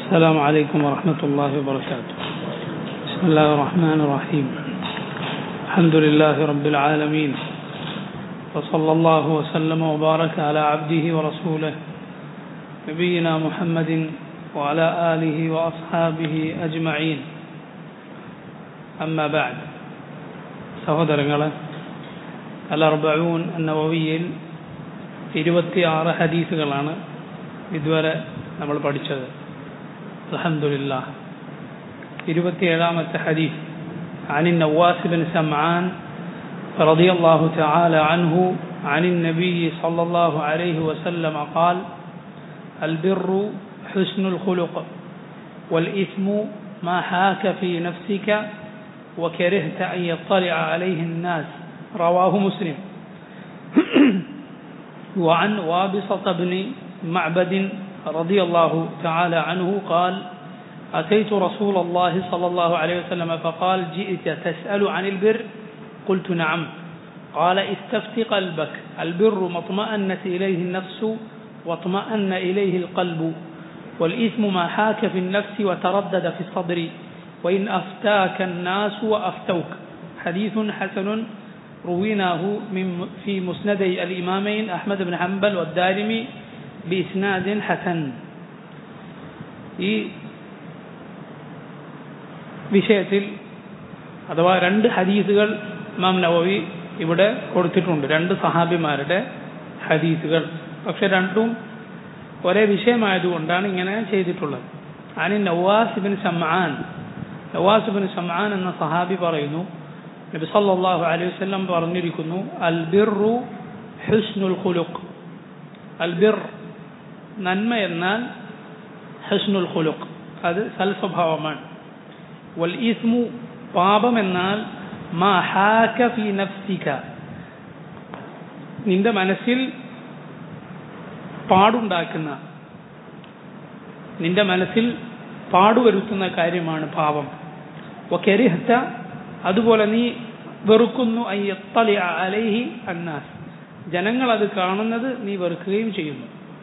السلام عليكم ورحمة الله وبركاته بسم الله الرحمن الرحيم الحمد لله رب العالمين وصلى الله وسلم وبارك على عبده ورسوله نبينا محمد وعلى آله وأصحابه أجمعين أما بعد സഹോദരങ്ങളെ അൽ അർബഊൻ നവവിയിൽ ഇരുപത്തിയാറ് ഹദീസുകളാണ് ഇതുവരെ നമ്മൾ പഠിച്ചത് അലഹമില്ല ഇരുപത്തിയേഴാമത്തെ ഹദീസ് عن النواس بن سمعان رضي الله تعالى عنه عن النبي صلى الله عليه وسلم قال البر حسن الخلق والإثم ما حاك في نفسك وكرهت أن يطلع عليه الناس رواه مسلم وعن وابصة بن معبد رضي الله تعالى عنه قال أتيت رسول الله صلى الله عليه وسلم فقال جئت تسأل عن البر قلت نعم قال استفت قلبك البر ما اطمأنت إليه النفس واطمأن إليه القلب والإثم ما حاك في النفس وتردد في الصدر وإن أفتاك الناس وأفتوك حديث حسن رويناه من في مسندي الإمامين أحمد بن حنبل والدارمي بإسناد حسن ഈ വിഷയത്തിൽ അഥവാ രണ്ട് ഹദീസുകൾ ഇമാം നവവി ഇവിടെ കൊടുത്തിട്ടുണ്ട് രണ്ട് സഹാബിമാരുടെ ഹദീസുകൾ പക്ഷെ രണ്ടും ഒരേ വിഷയമായതുകൊണ്ടാണ് ഇങ്ങനെ ചെയ്തിട്ടുള്ളത് അനി നവാസിബിൻ ഷംആൻ നവാസിബിൻ ഷംആൻ എന്ന സഹാബി പറയുന്നു നബി സല്ലല്ലാഹു അലൈഹി വസല്ലം പറഞ്ഞിരിക്കുന്നു അൽ ബിർറു ഹുസ്നുൽ ഖുലുഖ് അൽ ബിർ നന്മ എന്നാൽ ഹുസ്നുൽ ഖുലുഖ് അത് സൽസ്വഭാവമാണ് വൽ ഇസ്മു പാപം എന്നാൽ മാ ഹാക ഫി നഫ്സിക നിന്റെ മനസ്സിൽ പാടുണ്ടാക്കുന്ന നിന്റെ മനസ്സിൽ പാടുവരുത്തുന്ന കാര്യമാണ് പാപം വകരിഹത്ത അതുപോലെ നീ വെറുക്കുന്നു അയ്യത്തലി അലൈഹി അന്നാസ് ജനങ്ങൾ അത് കാണുന്നത് നീ വെറുക്കുകയും ചെയ്യുന്നു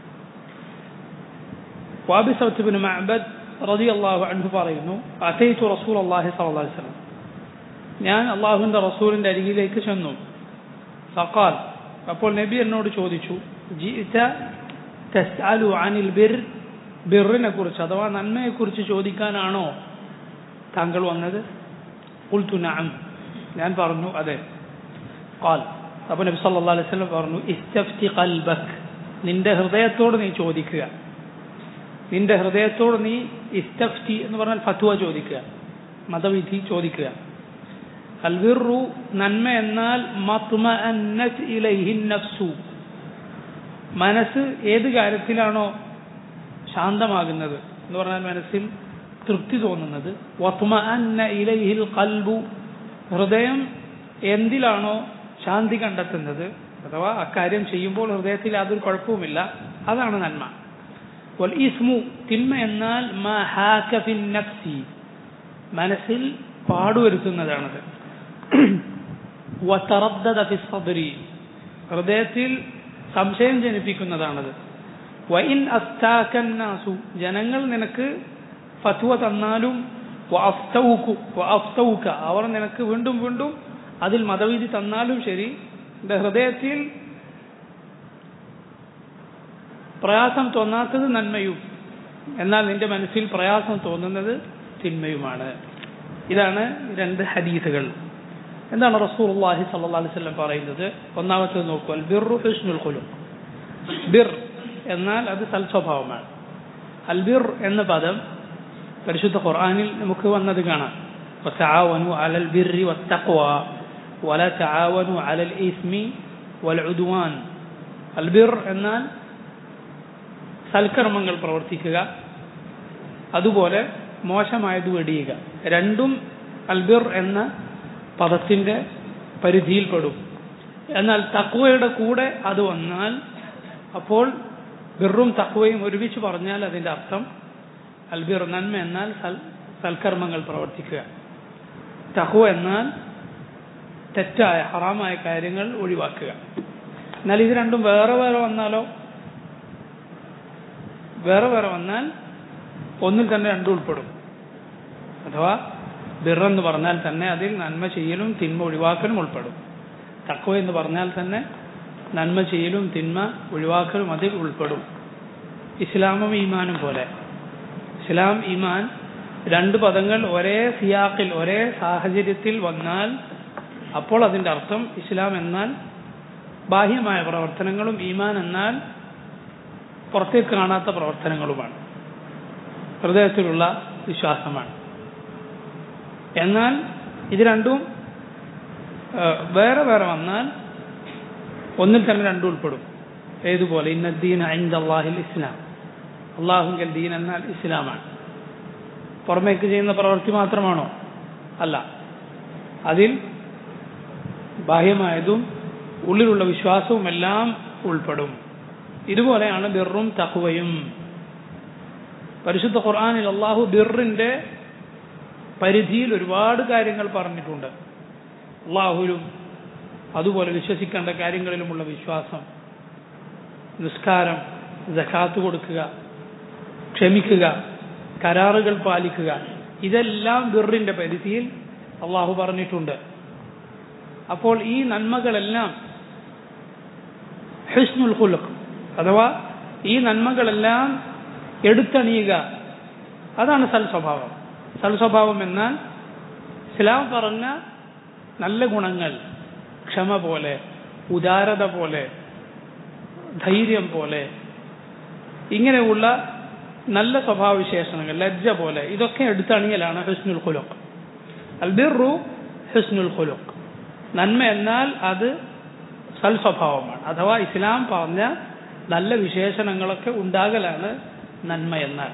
വാബിസബിന് മഅബദ് റതി അള്ളാഹു അൻഹു പറയുന്നു അസൈത്തു റസൂൽ അള്ളാഹി സല്ലല്ലാഹു അലൈഹി വസല്ലം ഞാൻ അള്ളാഹുവിന്റെ റസൂലിന്റെ അരികിലേക്ക് ചെന്നു ഫഖാൽ അപ്പോൾ നബി എന്നോട് ചോദിച്ചു ജിഇത തസ്അലു അനിൽ ബിർ ബിറിനെ കുറിച്ച് അഥവാ നന്മയെ കുറിച്ച് ചോദിക്കാനാണോ താങ്കൾ വന്നത് ഖുൽതു നഅം ഞാൻ പറഞ്ഞു അതെ ഖാൽ അപ്പോൾ നബി സല്ലല്ലാഹു അലൈഹി വസല്ലം പറഞ്ഞു ഇസ്തഫ്തി ഖൽബക് നിന്റെ ഹൃദയത്തോട് നീ ചോദിക്കുക നിന്റെ ഹൃദയത്തോട് നീ ഇസ്തഫ്തി എന്ന് പറഞ്ഞാൽ ഫത്വ ചോദിക്കുക മതവിധി ചോദിക്കുക അൽവിറു നന്മ എന്നാൽ നഫ്സു മനസ്സ് ഏത് കാര്യത്തിലാണോ ശാന്തമാകുന്നത് എന്ന് പറഞ്ഞാൽ മനസ്സിൽ തൃപ്തി തോന്നുന്നത് ഇലൈഹിൽ കൽബു ഹൃദയം എന്തിലാണോ ശാന്തി കണ്ടെത്തുന്നത് അഥവാ അക്കാര്യം ചെയ്യുമ്പോൾ ഹൃദയത്തിൽ യാതൊരു കുഴപ്പവുമില്ല അതാണ് നന്മ വൽ ഇസ്മു തിന്മ എന്നാൽ നഫ്സി മനസ്സിൽ പാടുവരുത്തുന്നതാണത് ഹൃദയത്തിൽ സംശയം ജനിപ്പിക്കുന്നതാണത് വൈൻ അസ്താക്കന്നാസു ജനങ്ങൾ നിനക്ക് ഫത്വ തന്നാലും അവർ നിനക്ക് വീണ്ടും വീണ്ടും അതിൽ മതവിധി തന്നാലും ശരി എന്റെ ഹൃദയത്തിൽ പ്രയാസം തോന്നാത്തത് നന്മയും എന്നാൽ നിന്റെ മനസ്സിൽ പ്രയാസം തോന്നുന്നത് തിന്മയുമാണ് ഇതാണ് രണ്ട് ഹദീസുകൾ എന്താണ് റസൂൽ അള്ളാഹി സല്ലാ അലിസ്ലം പറയുന്നത് ഒന്നാമത്തേത് നോക്കൂ അൽ ബിറു ഹുസ്നുൽ ഖുലുഖ് ബിർ എന്നാൽ അത് സൽസ്വഭാവമാണ് അൽ ബിർ എന്ന പദം പരിശുദ്ധ ഖുർആനിൽ നമുക്ക് വന്നത് കാണാം وتعاونوا على البر والتقوى ولا تعاونوا على الإثم والعدوان البر എന്നാൽ സൽക്കർമ്മങ്ങൾ പ്രവർത്തിക്കുക അതുപോലെ മോശമായത് വെടിയുക രണ്ടും അൽബിർ എന്ന പദത്തിന്റെ പരിധിയിൽപ്പെടും എന്നാൽ തക്വയുടെ കൂടെ അത് വന്നാൽ അപ്പോൾ ബിറും തക്വയും ഒരുമിച്ച് പറഞ്ഞാൽ അതിന്റെ അർത്ഥം അൽബിർ നന്മ എന്നാൽ സൽ സൽക്കർമ്മങ്ങൾ പ്രവർത്തിക്കുക തഹു എന്നാൽ തെറ്റായ ഹറാമായ കാര്യങ്ങൾ ഒഴിവാക്കുക എന്നാൽ ഇത് രണ്ടും വേറെ വേറെ വന്നാലോ വേറെ വേറെ വന്നാൽ ഒന്നിൽ തന്നെ രണ്ടും ഉൾപ്പെടും അഥവാ ബിറെന്ന് പറഞ്ഞാൽ തന്നെ അതിൽ നന്മ ചെയ്യലും തിന്മ ഒഴിവാക്കലും ഉൾപ്പെടും തക്വ എന്ന് പറഞ്ഞാൽ തന്നെ നന്മ ചെയ്യലും തിന്മ ഒഴിവാക്കലും അതിൽ ഉൾപ്പെടും ഇസ്ലാമും ഈമാനും പോലെ ഇസ്ലാം ഈമാൻ രണ്ട് പദങ്ങൾ ഒരേ സിയാക്കിൽ ഒരേ സാഹചര്യത്തിൽ വന്നാൽ അപ്പോൾ അതിൻ്റെ അർത്ഥം ഇസ്ലാം എന്നാൽ ബാഹ്യമായ പ്രവർത്തനങ്ങളും ഈമാൻ എന്നാൽ പുറത്തേക്ക് കാണാത്ത പ്രവർത്തനങ്ങളുമാണ് ഹൃദയത്തിലുള്ള വിശ്വാസമാണ് എന്നാൽ ഇത് രണ്ടും വേറെ വേറെ വന്നാൽ ഒന്നിൽ തന്നെ രണ്ടും ഉൾപ്പെടും ഏതുപോലെ ഇന്നദ്ദീൻ ഐന്ദ അള്ളാഹിൽ ഇസ്ലാം അള്ളാഹുങ്കൽ ദീൻ എന്നാൽ ഇസ്ലാമാണ് പുറമേക്ക് ചെയ്യുന്ന പ്രവൃത്തി മാത്രമാണോ അല്ല അതിൽ ബാഹ്യമായതും ഉള്ളിലുള്ള വിശ്വാസവും എല്ലാം ഉൾപ്പെടും ഇതുപോലെയാണ് ബിറും തഹുവയും പരിശുദ്ധ ഖുർആാനിൽ അള്ളാഹു ബിറിന്റെ പരിധിയിൽ ഒരുപാട് കാര്യങ്ങൾ പറഞ്ഞിട്ടുണ്ട് അള്ളാഹുലും അതുപോലെ വിശ്വസിക്കേണ്ട കാര്യങ്ങളിലുമുള്ള വിശ്വാസം നിസ്കാരം ജക്കാത്ത് കൊടുക്കുക ക്ഷമിക്കുക കരാറുകൾ പാലിക്കുക ഇതെല്ലാം ബിറിന്റെ പരിധിയിൽ അള്ളാഹു പറഞ്ഞിട്ടുണ്ട് അപ്പോൾ ഈ നന്മകളെല്ലാം ഹിസ്നുൽ ഖുലുഖ് അഥവാ ഈ നന്മകളെല്ലാം എടുത്തണിയുക അതാണ് സൽസ്വഭാവം സൽസ്വഭാവം എന്നാൽ ഇസ്ലാം പറഞ്ഞ നല്ല ഗുണങ്ങൾ ക്ഷമ പോലെ ഉദാരത പോലെ ധൈര്യം പോലെ ഇങ്ങനെയുള്ള നല്ല സ്വഭാവവിശേഷണങ്ങൾ ലജ്ജ പോലെ ഇതൊക്കെ എടുത്തണിയലാണ് ഹുസ്നുൽ ഖുലുഖ് അൽബിറു ഹുസ്നുൽ ഖുലുഖ് നന്മ എന്നാൽ അത് സൽസ്വഭാവമാണ് അഥവാ ഇസ്ലാം പറഞ്ഞ നല്ല വിശേഷണങ്ങളൊക്കെ ഉണ്ടാകലാണ് നന്മ എന്നാൽ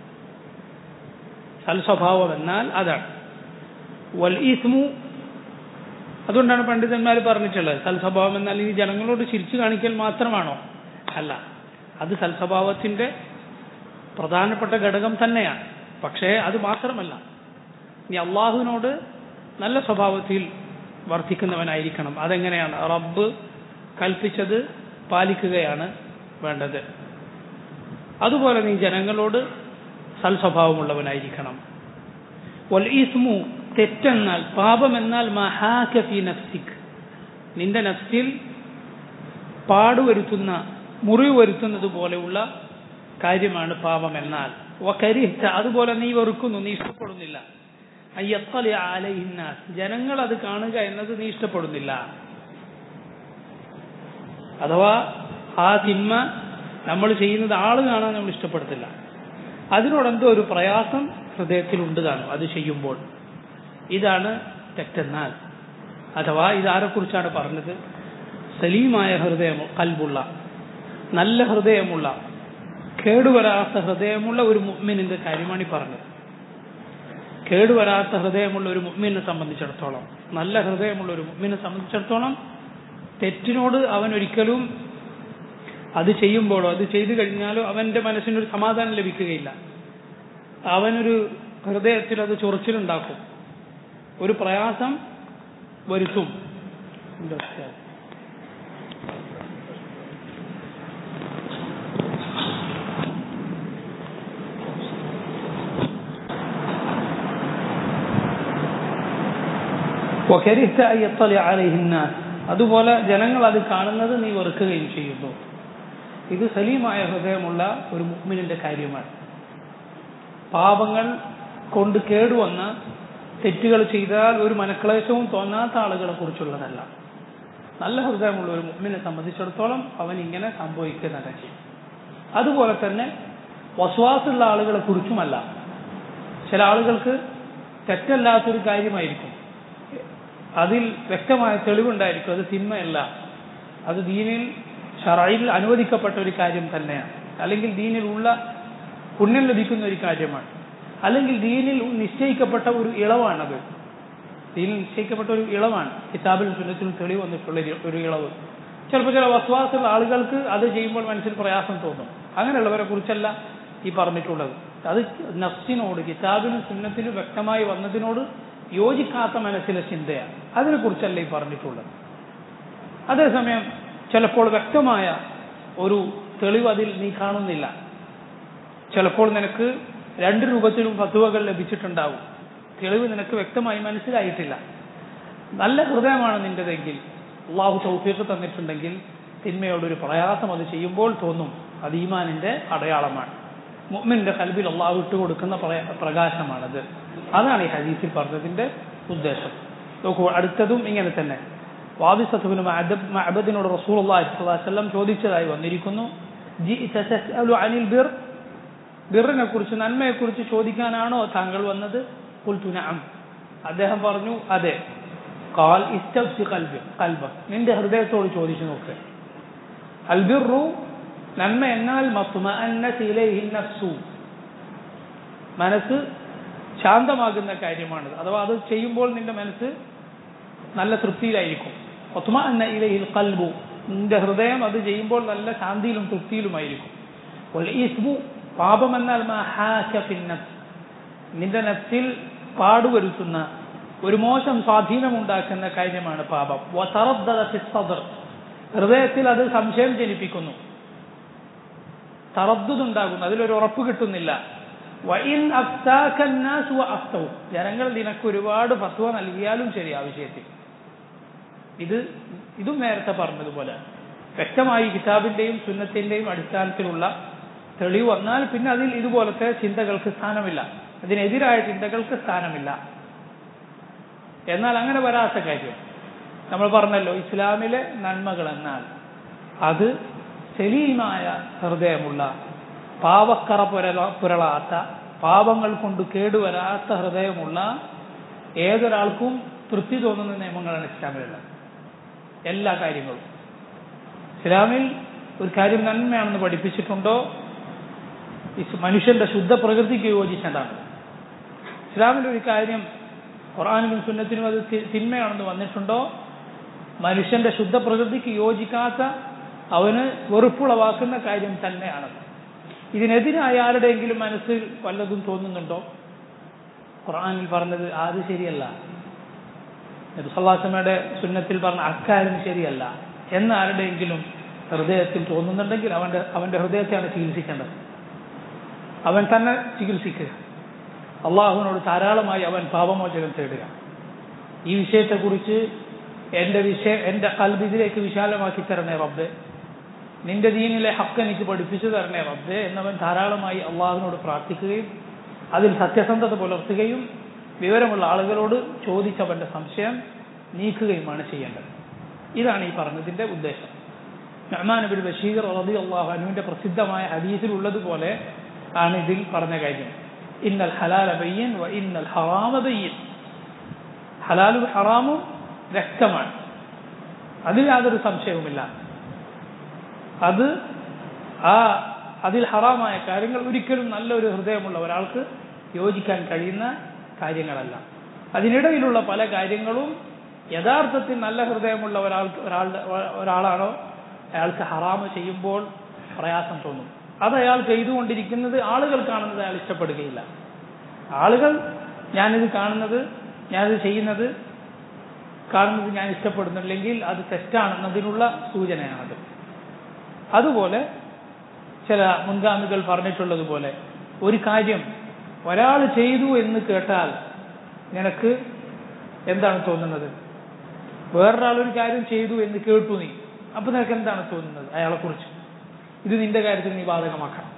സൽസ്വഭാവം എന്നാൽ അതാണ് വൽ ഇസ്മു അതുകൊണ്ടാണ് പണ്ഡിതന്മാർ പറഞ്ഞിട്ടുള്ളത് സൽസ്വഭാവം എന്നാൽ ഈ ജനങ്ങളോട് ചിരിച്ചു കാണിക്കൽ മാത്രമാണോ അല്ല അത് സൽസ്വഭാവത്തിന്റെ പ്രധാനപ്പെട്ട ഘടകം തന്നെയാണ് പക്ഷേ അത് മാത്രമല്ല നീ അള്ളാഹുവിനോട് നല്ല സ്വഭാവത്തിൽ വർദ്ധിക്കുന്നവനായിരിക്കണം അതെങ്ങനെയാണ് റബ്ബ് കൽപ്പിച്ചത് പാലിക്കുകയാണ് വേണ്ടത് അതുപോലെ നീ ജനങ്ങളോട് സൽസ്വഭാവമുള്ളവനായിരിക്കണം വൽ ഇസ്മു തെറ്റെന്നാൽ പാപമെന്നാൽ മഹാകഫി നഫ്സിക് നിന്റെ നഫ്സിൽ പാടുവരുത്തുന്ന മുറിവ് വരുത്തുന്നത് പോലെയുള്ള കാര്യമാണ് പാപം എന്നാൽ വകരിഹ്ത അതുപോലെ നീ വെറുക്കുന്നു നീ ഇഷ്ടപ്പെടുന്നില്ല അയ്യത്തലി ആലയിന്നാസ് ജനങ്ങൾ അത് കാണുക എന്നത് നീ ഇഷ്ടപ്പെടുന്നില്ല അഥവാ ആ തിന്മ നമ്മൾ ചെയ്യുന്നത് ആള് കാണാൻ നമ്മൾ ഇഷ്ടപ്പെടുത്തില്ല അതിനോടെന്തോ ഒരു പ്രയാസം ഹൃദയത്തിലുണ്ട് കാണും അത് ചെയ്യുമ്പോൾ ഇതാണ് തെറ്റെന്നാൽ അഥവാ ഇതാരെക്കുറിച്ചാണ് പറഞ്ഞത് സലീമായ ഹൃദയം കൽബുള്ള നല്ല ഹൃദയമുള്ള കേടുവരാത്ത ഹൃദയമുള്ള ഒരു മുഅ്മിനിന്റെ കാര്യമാണ് ഈ പറഞ്ഞത് കേടുവരാത്ത ഹൃദയമുള്ള ഒരു മുഅ്മിനെ സംബന്ധിച്ചിടത്തോളം നല്ല ഹൃദയമുള്ള ഒരു മുഅ്മിനെ സംബന്ധിച്ചിടത്തോളം തെറ്റിനോട് അവൻ ഒരിക്കലും അത് ചെയ്യുമ്പോഴോ അത് ചെയ്തു കഴിഞ്ഞാലോ അവന്റെ മനസ്സിനൊരു സമാധാനം ലഭിക്കുകയില്ല അവനൊരു ഹൃദയത്തിൽ അത് ചൊറിച്ചിലുണ്ടാക്കും ഒരു പ്രയാസം വരുത്തും وكرهت أن يطلع عليه الناس അതുപോലെ ജനങ്ങൾ അത് കാണുന്നത് നീ വെറുക്കുകയും ചെയ്യുന്നു ഇത് സലീമായ ഹൃദയമുള്ള ഒരു മുഹ്മിനിന്റെ കാര്യമാണ് പാപങ്ങൾ കൊണ്ട് കേടുവന്ന തെറ്റുകൾ ചെയ്താൽ ഒരു മനക്ലേശവും തോന്നാത്ത ആളുകളെ കുറിച്ചുള്ളതല്ല നല്ല ഹൃദയമുള്ള ഒരു മുഹ്മിനെ സംബന്ധിച്ചിടത്തോളം അവൻ ഇങ്ങനെ സംഭവിക്കുന്നതല്ല അതുപോലെ തന്നെ വസ്വാസുള്ള ആളുകളെ കുറിച്ചുമല്ല ചില ആളുകൾക്ക് തെറ്റല്ലാത്തൊരു കാര്യമായിരിക്കും അതിൽ വ്യക്തമായ തെളിവുണ്ടായിരിക്കും അത് തിന്മയല്ല അത് ദീനിൽ ഷറയിൽ അനുവദിക്കപ്പെട്ട ഒരു കാര്യം തന്നെയാണ് അല്ലെങ്കിൽ ദീനിൽ ഉള്ള പുണ്യം ലഭിക്കുന്ന ഒരു കാര്യമാണ് അല്ലെങ്കിൽ ദീനിൽ നിശ്ചയിക്കപ്പെട്ട ഒരു ഇളവാണത് ദീനിൽ നിശ്ചയിക്കപ്പെട്ട ഒരു ഇളവാണ് കിതാബിൽ സുന്നത്തിനും തെളിവ് വന്നിട്ടുള്ള ഒരു ഇളവ് ചിലപ്പോൾ ചില വസ്വാസുള്ള ആളുകൾക്ക് അത് ചെയ്യുമ്പോൾ മനസ്സിൽ പ്രയാസം തോന്നും അങ്ങനെയുള്ളവരെ കുറിച്ചല്ല ഈ പറഞ്ഞിട്ടുള്ളത് അത് നഫ്സിനോട് കിതാബിനും സുന്നത്തിനും വ്യക്തമായി വന്നതിനോട് യോജിക്കാത്ത മനസ്സിലെ ചിന്തയാണ് അതിനെക്കുറിച്ചല്ല ഈ പറഞ്ഞിട്ടുള്ളത് അതേസമയം ചിലപ്പോൾ വ്യക്തമായ ഒരു തെളിവ് അതിൽ നീ കാണുന്നില്ല ചിലപ്പോൾ നിനക്ക് രണ്ട് രൂപത്തിലും ഫത്വകൾ ലഭിച്ചിട്ടുണ്ടാവും തെളിവ് നിനക്ക് വ്യക്തമായി മനസ്സിലായിട്ടില്ല നല്ല ഹൃദയമാണ് നിന്റെതെങ്കിൽ അള്ളാഹു തൗഫീഖ് തന്നിട്ടുണ്ടെങ്കിൽ തിന്മയോടൊരു പ്രയാസം അത് ചെയ്യുമ്പോൾ തോന്നും അത് ഈമാനിന്റെ അടയാളമാണ് മുഅ്മിന്റെ കൽബിൽ അള്ളാഹു ഇട്ട് കൊടുക്കുന്ന പ്രയ- പ്രകാശമാണത് അതാണ് ഈ ഹദീസിൽ പറഞ്ഞതിന്റെ ഉദ്ദേശം നോക്കൂ അടുത്തതും ഇങ്ങനെ തന്നെ വാദിസത്തുബിന് മഅബദിനോട് റസൂൽ അള്ളാഹി വസല്ലം ചോദിച്ചതായി വന്നിരിക്കുന്നു ജിഇത തസ്അലു അനിൽ ബിർ ബിറിനെ കുറിച്ച് നന്മയെ കുറിച്ച് ചോദിക്കാനാണോ താങ്കൾ വന്നത് ഖുൽതു നഅം അദ്ദേഹം പറഞ്ഞു അതെ ഖാൽ ഇസ്തഫ്സി ഖൽബി ഖൽബ നിന്റെ ഹൃദയത്തോട് ചോദിച്ചു നോക്ക് അൽബിറു നന്മ എന്നാൽ മത്മഅന്നത ഇലൈഹി നഫ്സു മനസ്സ് ശാന്തമാകുന്ന കാര്യമാണ് അഥവാ അത് ചെയ്യുമ്പോൾ നിന്റെ മനസ്സ് നല്ല തൃപ്തിയിലായിരിക്കും മത്മഅന്ന ഇലൈഹിൽ ഖൽബു നിന്റെ ഹൃദയം അത് ചെയ്യുമ്പോൾ നല്ല ശാന്തിയിലും തൃപ്തിയിലുമായിരിക്കും വൽ ഇസ്മു പാപം എന്നാൽ മാ ഹാക ഫിൻ നഫ്സ് നിന്റെ നഫ്സിൽ പാടുവരുത്തുന്ന ഒരു മോശം സ്വാധീനമുണ്ടാക്കുന്ന കാര്യമാണ് പാപം വതറദ്ദദ ഫി സദ്ർ ഹൃദയത്തിൽ അത് സംശയം ജനിപ്പിക്കുന്നു തറദ്ദുണ്ടാകുന്നു അതിലൊരു ഉറപ്പ് കിട്ടുന്നില്ല വഇൻ അഫ്താക الناس വഅഫ്തൗ ജനങ്ങൾ നിനക്ക് ഒരുപാട് ഫത്വ നൽകിയാലും ശരി ആ വിഷയത്തിൽ ഇത് ഇതും നേരത്തെ പറഞ്ഞതുപോലെ വ്യക്തമായി കിതാബിന്റെയും സുന്നത്തിന്റെയും അടിസ്ഥാനത്തിലുള്ള തെളിവ് വന്നാൽ പിന്നെ അതിൽ ഇതുപോലത്തെ ചിന്തകൾക്ക് സ്ഥാനമില്ല അതിനെതിരായ ചിന്തകൾക്ക് സ്ഥാനമില്ല എന്നാൽ അങ്ങനെ വരാത്ത കാര്യം നമ്മൾ പറഞ്ഞല്ലോ ഇസ്ലാമിലെ നന്മകൾ എന്നാൽ അത് സലീമായ ഹൃദയമുള്ള പാവക്കറ പുരള പുരളാത്ത പാപങ്ങൾ കൊണ്ട് കേടുവരാത്ത ഹൃദയമുള്ള ഏതൊരാൾക്കും തൃപ്തി തോന്നുന്ന നിയമങ്ങളാണ് ഇസ്ലാമിലുള്ളത് എല്ലാ കാര്യങ്ങളും ഇസ്ലാമിൽ ഒരു കാര്യം നന്മയാണെന്ന് പഠിപ്പിച്ചിട്ടുണ്ടോ ഇസ് മനുഷ്യന്റെ ശുദ്ധ പ്രകൃതിക്ക് യോജിച്ചതാണ് ഇസ്ലാമിൽ ഒരു കാര്യം ഖുറാനിലും സുന്നത്തിനും അത് തി- തിന്മയാണെന്ന് വന്നിട്ടുണ്ടോ മനുഷ്യന്റെ ശുദ്ധ പ്രകൃതിക്ക് യോജിക്കാത്ത അവന് വെറുപ്പുളവാക്കുന്ന കാര്യം തന്നെയാണത് ഇതിനെതിരായ ആരുടെയെങ്കിലും മനസ്സിൽ വല്ലതും തോന്നുന്നുണ്ടോ ഖുർആനിൽ പറഞ്ഞത് അത് ശരിയല്ല നബിസല്ലാസമയുടെ സുന്നത്തിൽ പറഞ്ഞ അക്കാര്യം ശരിയല്ല എന്ന് ആരുടെയെങ്കിലും ഹൃദയത്തിൽ തോന്നുന്നുണ്ടെങ്കിൽ അവന്റെ അവന്റെ ഹൃദയത്തെയാണ് ചികിത്സിക്കേണ്ടത് അവൻ തന്നെ ചികിത്സിക്കുക അള്ളാഹുവിനോട് ധാരാളമായി അവൻ പാപമോചനം തേടുക ഈ വിഷയത്തെക്കുറിച്ച് എൻ്റെ വിഷയ എൻ്റെ കൽബ് ഇതിലേക്ക് വിശാലമാക്കി തരണേ റബ്ബെ നിന്റെ ദീനിലെ ഹക്ക് എനിക്ക് പഠിപ്പിച്ചു തരണേ റബ്ബെ എന്നവൻ ധാരാളമായി അള്ളാഹുവിനോട് പ്രാർത്ഥിക്കുകയും അതിൽ സത്യസന്ധത പുലർത്തുകയും വിവരമുള്ള ആളുകളോട് ചോദിച്ചവന്റെ സംശയം നീക്കുകയുമാണ് ചെയ്യേണ്ടത് ഇതാണ് ഈ പറഞ്ഞതിന്റെ ഉദ്ദേശം നഹ്മാൻ ബിൻ ബഷീർ റബി അള്ളാഹു അനുവിന്റെ പ്രസിദ്ധമായ ഹദീസിൽ ഉള്ളതുപോലെ ആണ് ഇതിൽ പറഞ്ഞ കാര്യം ഇന്നൽ ഹലാല ബയ്യൻ വ ഇന്നൽ ഹറാമ ബയ്യൻ ഹലാലും ഹറാമും വ്യക്തമാണ് അതിൽ യാതൊരു സംശയവുമില്ല അത് ആ അതിൽ ഹറാമായ കാര്യങ്ങൾ ഒരിക്കലും നല്ലൊരു ഹൃദയമുള്ള ഒരാൾക്ക് യോജിക്കാൻ കഴിയുന്ന കാര്യങ്ങളല്ല അതിനിടയിലുള്ള പല കാര്യങ്ങളും യഥാർത്ഥത്തിൽ നല്ല ഹൃദയമുള്ള ഒരാൾക്ക് ഒരാളുടെ ഒരാളാണോ അയാൾക്ക് ഹറാമ് ചെയ്യുമ്പോൾ പ്രയാസം തോന്നും അത് അയാൾ ചെയ്തുകൊണ്ടിരിക്കുന്നത് ആളുകൾ കാണുന്നത് അയാൾ ഇഷ്ടപ്പെടുകയില്ല ആളുകൾ ഞാനിത് കാണുന്നത് ഞാനിത് ചെയ്യുന്നത് കാണുന്നത് ഞാൻ ഇഷ്ടപ്പെടുന്നില്ലെങ്കിൽ അത് തെറ്റാണെന്നതിനുള്ള സൂചനയാണത് അതുപോലെ ചില മുൻഗാമികൾ പറഞ്ഞിട്ടുള്ളതുപോലെ ഒരു കാര്യം ഒരാൾ ചെയ്തു എന്ന് കേട്ടാൽ നിനക്ക് എന്താണ് തോന്നുന്നത് വേറൊരാൾ ഒരു കാര്യം ചെയ്തു എന്ന് കേട്ടു നീ അപ്പൊ നിനക്ക് എന്താണ് തോന്നുന്നത് അയാളെക്കുറിച്ച് ഇത് നിന്റെ കാര്യത്തിൽ നീ ബാധകമാക്കണം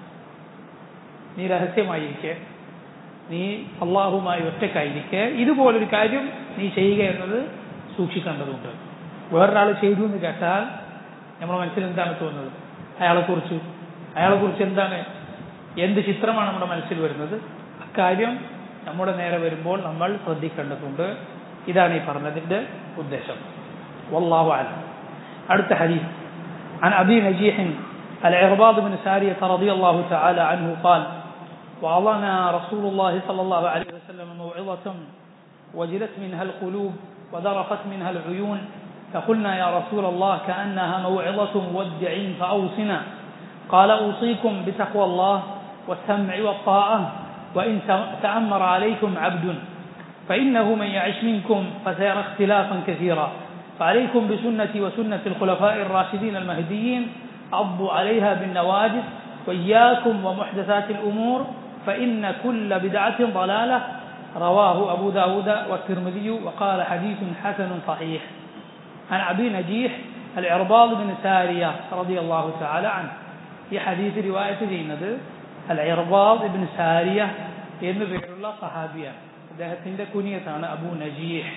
നീ രഹസ്യമായിരിക്കെ നീ അള്ളാഹുമായി ഒറ്റക്കായിരിക്കെ ഇതുപോലൊരു കാര്യം നീ ചെയ്യുക എന്നത് സൂക്ഷിക്കേണ്ടതുണ്ട് വേറൊരാൾ ചെയ്തു എന്ന് കേട്ടാൽ നമ്മുടെ മനസ്സിൽ എന്താണ് തോന്നുന്നത് അയാളെക്കുറിച്ച് അയാളെക്കുറിച്ച് എന്താണ് എന്ത് ചിത്രമാണ് നമ്മുടെ മനസ്സിൽ വരുന്നത് അക്കാര്യം നമ്മുടെ നേരെ വരുമ്പോൾ നമ്മൾ ശ്രദ്ധിക്കേണ്ടതുണ്ട് ഇതാണ് ഈ പറഞ്ഞതിന്റെ ഉദ്ദേശം والله أعلم അടുത്ത ഹദീസ് عن أبي نجيح العرباض بن سارية رضي الله تعالى عنه قال وعظنا رسول الله صلى الله عليه وسلم موعظة وجلت منها القلوب وذرفت منها العيون فقلنا يا رسول الله كأنها موعظة مودع فأوصنا قال أوصيكم بتقوى الله والسمع والطاعة وإن تأمر عليكم عبد فإنه من يعش منكم فسيرى اختلافا كثيرا فعليكم بسنتي وسنة الخلفاء الراشدين المهديين عضوا عليها بالنواجذ وإياكم ومحدثات الأمور فإن كل بدعة ضلالة رواه أبو داود والترمذي وقال حديث حسن صحيح عن أبي نجيح العرباض بن سارية رضي الله تعالى عنه في حديث رواية ചെയ്യുന്നത് العرباض بن سارية എന്ന് പേരുള്ള സഹാബിയാണ് അദ്ദേഹത്തിന്റെ കുനിയത്താണ് അബു നജീഹ്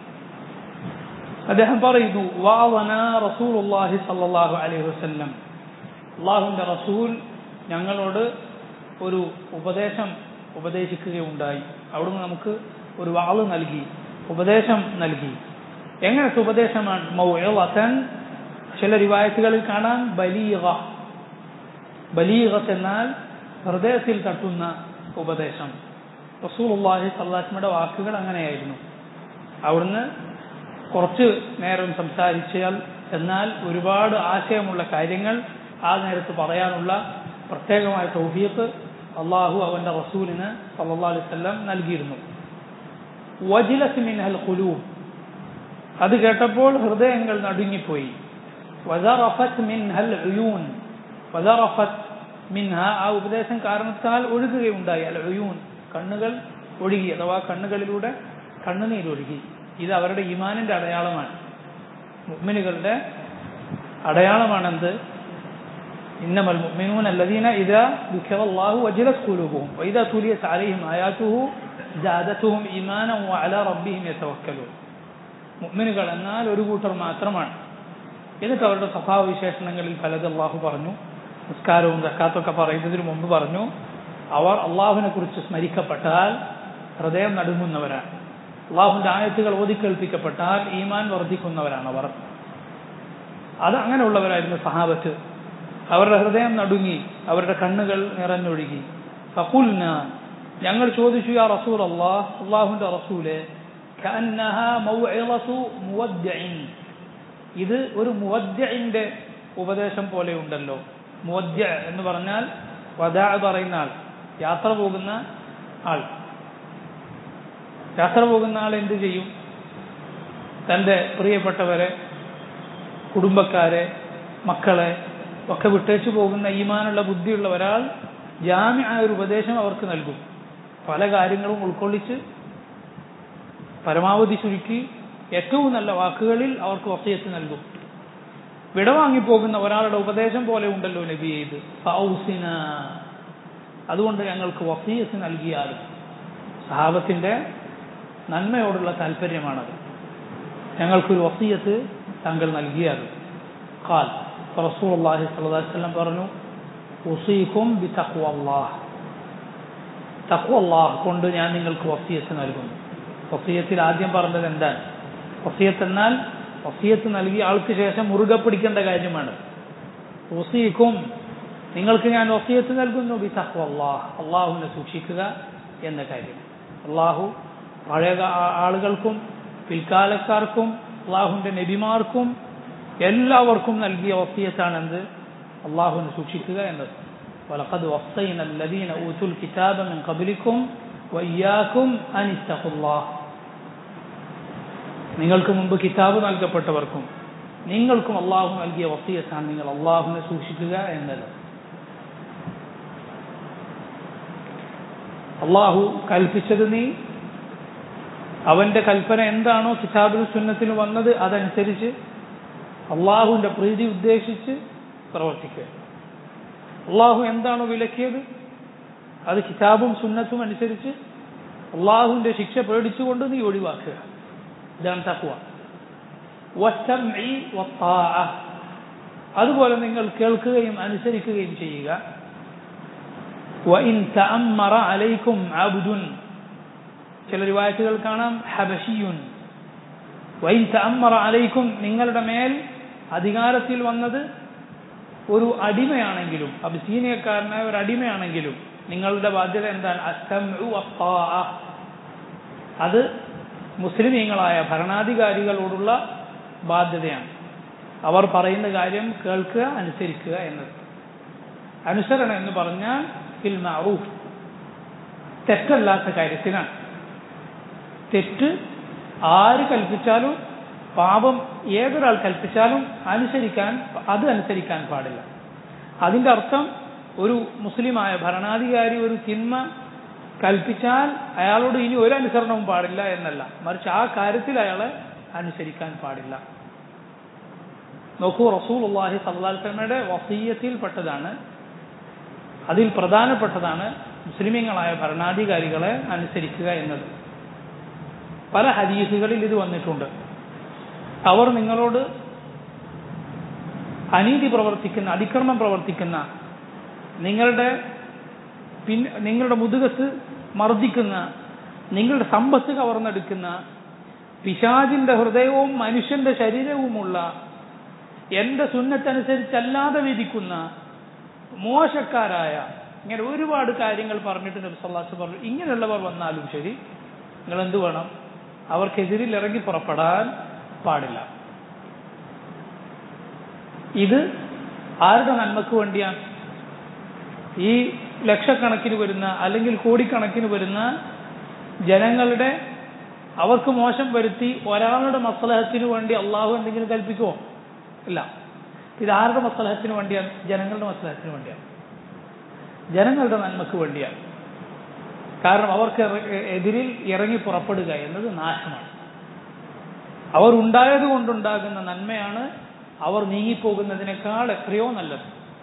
അദ്ദേഹം പറയുന്നു വാവന റസൂലുള്ളാഹി സല്ലല്ലാഹു അലൈഹി വസല്ലം അള്ളാഹുവിന്റെ റസൂൽ ഞങ്ങളോട് ഒരു ഉപദേശം ഉപദേശിക്കുകയുണ്ടായി അവിടുന്ന് നമുക്ക് ഒരു വാള് നൽകി ഉപദേശം നൽകി എങ്ങനത്തെ ഉപദേശമാണ് മൗഇളതൻ ചില റിവായത്തുകളിൽ കാണാൻ ബലീഗ ബലീഗത്ത് എന്നാൽ ഹൃദയത്തിൽ തട്ടുന്ന ഉപദേശം റസൂലുള്ളാഹി സല്ലാസ്മയുടെ വാക്കുകൾ അങ്ങനെയായിരുന്നു അവിടുന്ന് കുറച്ച് നേരം സംസാരിച്ചാൽ എന്നാൽ ഒരുപാട് ആശയമുള്ള കാര്യങ്ങൾ ആ നേരത്ത് പറയാനുള്ള പ്രത്യേകമായ തൗഫീഖ് അള്ളാഹു അവന്റെ റസൂലിന് സല്ലല്ലാഹു അലൈഹി വസല്ലം നൽകിയിരുന്നു വജിലത്ത് മിൻഹൽ ഖുലൂബ് അത് കേട്ടപ്പോൾ ഹൃദയങ്ങൾ നടുങ്ങിപ്പോയി വദറഫത്ത് മിൻഹൽ ഉയൂൻ വദറഫത്ത് മിൻഹ ആ ഉപദേശം കാരണത്താൽ ഒഴുകുകയുണ്ടായി അൽ ഉയൂൻ കണ്ണുകൾ ഒഴുകി അഥവാ കണ്ണുകളിലൂടെ കണ്ണുനീരൊഴുകി ഇത് അവരുടെ ഈമാനിന്റെ അടയാളമാണ് മുഅ്മിനുകളുടെ അടയാളമാണെന്ത് إنما المؤمنون الذين إذا ذكر الله وجلت قلوبهم وإذا تليت عليهم آياته زادتهم إيمانا وعلى ربهم يتوكلون മുഅ്മിനുകൾ എന്നാൽ ഒരു കൂട്ടർ മാത്രമാണ് എന്നിട്ട് അവരുടെ സ്വഭാവ വിശേഷണങ്ങളിൽ പലത് അള്ളാഹു പറഞ്ഞു നിസ്കാരവും സക്കാത്തൊക്കെ പറയുന്നതിന് മുമ്പ് പറഞ്ഞു അവർ അള്ളാഹുവിനെ കുറിച്ച് സ്മരിക്കപ്പെട്ടാൽ ഹൃദയം നടുങ്ങുന്നവരാണ് അള്ളാഹുവിന്റെ ആയത്തുകൾ ഓതിക്കേൽപ്പിക്കപ്പെട്ടാൽ ഈമാൻ വർദ്ധിക്കുന്നവരാണ് അവർ അത് അങ്ങനെയുള്ളവരായിരുന്നു സഹാബത്ത് അവരുടെ ഹൃദയം നടുങ്ങി അവരുടെ കണ്ണുകൾ നിറഞ്ഞൊഴുകി ഫഖുൽന ഞങ്ങൾ ചോദിച്ചു യാ റസൂൽ അള്ളാഹ് അള്ളാഹുവിന്റെ റസൂലെ ഇത് ഒരു മുവദ്യന്റെ ഉപദേശം പോലെ ഉണ്ടല്ലോ മുവദ്യ എന്ന് പറഞ്ഞാൽ വദാ പറയുന്ന ആൾ യാത്ര പോകുന്ന ആൾ യാത്ര പോകുന്ന ആൾ എന്ത് ചെയ്യും തൻ്റെ പ്രിയപ്പെട്ടവരെ കുടുംബക്കാരെ മക്കളെ ഒക്കെ വിട്ടേച്ചു പോകുന്ന ഈമാനുള്ള ബുദ്ധിയുള്ള ഒരാൾ ജാമ്യായ ഒരു ഉപദേശം അവർക്ക് നൽകും പല കാര്യങ്ങളും ഉൾക്കൊള്ളിച്ച് പരമാവധി ചുരുക്കി ഏറ്റവും നല്ല വാക്കുകളിൽ അവർക്ക് വസയത്ത് നൽകും വിടവാങ്ങിപ്പോകുന്ന ഒരാളുടെ ഉപദേശം പോലെ ഉണ്ടല്ലോ നബി ഇത് ഫൗസിന അതുകൊണ്ട് ഞങ്ങൾക്ക് വസീയത്ത് നൽകിയാലും സഹാബത്തിന്റെ നന്മയോടുള്ള താല്പര്യമാണത് ഞങ്ങൾക്കൊരു വസീയത്ത് താങ്കൾ നൽകിയാലും ഖാൽ റസൂൽ അള്ളാഹി സ്വല്ലല്ലാഹി അലൈഹി വസല്ലം പറഞ്ഞു ഉസീഖും ബി തഖ്വല്ലാഹ് തഖ്വല്ലാഹ് കൊണ്ട് ഞാൻ നിങ്ങൾക്ക് വസീയത്ത് നൽകുന്നു വസീയത്തിൽ ആദ്യം പറഞ്ഞത് എന്താണ് വസീയത്ത് എന്നാൽ വസീയത്ത് നൽകി ആൾക്ക് ശേഷം മുറുകെ പിടിക്കേണ്ട കാര്യമാണ് ഉസീഖും നിങ്ങൾക്ക് ഞാൻ വസീയത്ത് നൽകുന്നു ബി തഖ്വല്ലാഹ് അള്ളാഹുവിനെ സൂക്ഷിക്കുക എന്ന കാര്യം അള്ളാഹു പഴയ ആളുകൾക്കും പിൽക്കാലക്കാർക്കും അള്ളാഹുവിന്റെ നബിമാർക്കും എല്ലാവർക്കും നൽകിയ വസീയത്താണെന്ത് അള്ളാഹുവിനെ സൂക്ഷിക്കുക എന്നത് ولقد وصينا الذين أوتوا الكتاب من قبلكم وإياكم أن اتقوا الله നിങ്ങൾക്ക് മുമ്പ് കിതാബ് നൽകപ്പെട്ടവർക്കും നിങ്ങൾക്കും അള്ളാഹു നൽകിയ വസീയത്താണ് നിങ്ങൾ അള്ളാഹുവിനെ സൂക്ഷിക്കുക എന്നത് അള്ളാഹു കൽപ്പിച്ചത് നീ അവന്റെ കൽപ്പന എന്താണോ കിതാബിൽ സുന്നത്തിന് വന്നത് അതനുസരിച്ച് അള്ളാഹുവിന്റെ പ്രീതി ഉദ്ദേശിച്ച് പ്രവർത്തിക്കുക അള്ളാഹു എന്താണോ വിലക്കിയത് അത് കിതാബും സുന്നത്തും അനുസരിച്ച് അള്ളാഹുവിന്റെ ശിക്ഷ പേടിച്ചുകൊണ്ട് നീ ഒഴിവാക്കുക ഇതാണ് തക്കുവ അതുപോലെ നിങ്ങൾ കേൾക്കുകയും അനുസരിക്കുകയും ചെയ്യുക അലൈക്കും അബുദുൻ ചില റിവായത്തുകൾ കാണാം ഹബഷിയുൻ വൈൻ തഅമ്മറ അലൈക്കും നിങ്ങളുടെ മേൽ അധികാരത്തിൽ വന്നത് ഒരു അടിമയാണെങ്കിലും അബിസീനിയക്കാരനായ ഒരു അടിമയാണെങ്കിലും നിങ്ങളുടെ ബാധ്യത എന്താണ് അസ്തംഉ വത്താഅ. അത് മുസ്ലിമീങ്ങളായ ഭരണാധികാരികളോടുള്ള ബാധ്യതയാണ് അവർ പറയുന്ന കാര്യം കേൾക്കുക അനുസരിക്കുക എന്നത് അനുസരണം എന്ന് പറഞ്ഞാൽ ഫിൽ മഅറൂഫ് തെറ്റല്ലാത്ത കാര്യത്തിനാണ് തെറ്റ് ആര് കൽപ്പിച്ചാലും പാപം ഏതൊരാൾ കൽപ്പിച്ചാലും അനുസരിക്കാൻ അത് അനുസരിക്കാൻ പാടില്ല അതിന്റെ അർത്ഥം ഒരു മുസ്ലിമായ ഭരണാധികാരി ഒരു തിന്മ കൽപ്പിച്ചാൽ അയാളോട് ഇനി ഒരു അനുസരണവും പാടില്ല എന്നല്ല മറിച്ച് ആ കാര്യത്തിൽ അയാളെ അനുസരിക്കാൻ പാടില്ല നോക്കൂ റസൂൽ അള്ളാഹി സല്ലാസ്ലമയുടെ വസീയത്തിൽപ്പെട്ടതാണ് അതിൽ പ്രധാനപ്പെട്ടതാണ് മുസ്ലിമീങ്ങളായ ഭരണാധികാരികളെ അനുസരിക്കുക എന്നത് പല ഹദീസുകളിൽ ഇത് വന്നിട്ടുണ്ട് അവർ നിങ്ങളോട് അനീതി പ്രവർത്തിക്കുന്ന അതിക്രമം പ്രവർത്തിക്കുന്ന നിങ്ങളുടെ പിൻ നിങ്ങളുടെ മുതുകത്ത് മർദ്ദിക്കുന്ന നിങ്ങളുടെ സമ്പത്ത് കവർന്നെടുക്കുന്ന പിശാജിന്റെ ഹൃദയവും മനുഷ്യന്റെ ശരീരവുമുള്ള എന്റെ സുന്നത്തനുസരിച്ചല്ലാതെ വിധിക്കുന്ന മോശക്കാരായ ഇങ്ങനെ ഒരുപാട് കാര്യങ്ങൾ പറഞ്ഞിട്ട് നബി സല്ലാസ് പറഞ്ഞു ഇങ്ങനെയുള്ളവർ വന്നാലും ശരി നിങ്ങൾ എന്ത് വേണം അവർക്കെതിരിൽ ഇറങ്ങി പുറപ്പെടാൻ പാടില്ല ഇത് ആരുടെ നന്മക്ക് വേണ്ടിയാണ് ഈ ലക്ഷക്കണക്കിന് വരുന്ന അല്ലെങ്കിൽ കോടിക്കണക്കിന് വരുന്ന ജനങ്ങളുടെ അവർക്ക് മോശം വരുത്തി ഒരാളുടെ മസലഹത്തിന് വേണ്ടി അള്ളാഹു എന്തെങ്കിലും കൽപ്പിക്കുമോ ഇല്ല ഇത് ആരുടെ മസലഹത്തിന് വേണ്ടിയാണ് ജനങ്ങളുടെ മസലഹത്തിന് വേണ്ടിയാണ് ജനങ്ങളുടെ നന്മക്ക് വേണ്ടിയാണ് കാരണം അവർക്ക് എതിരിൽ ഇറങ്ങി പുറപ്പെടുക എന്നത് നാശമാണ് അവർ ഉണ്ടായത് കൊണ്ടുണ്ടാകുന്ന നന്മയാണ് അവർ നീങ്ങിപ്പോകുന്നതിനേക്കാൾ എത്രയോ നല്ലത്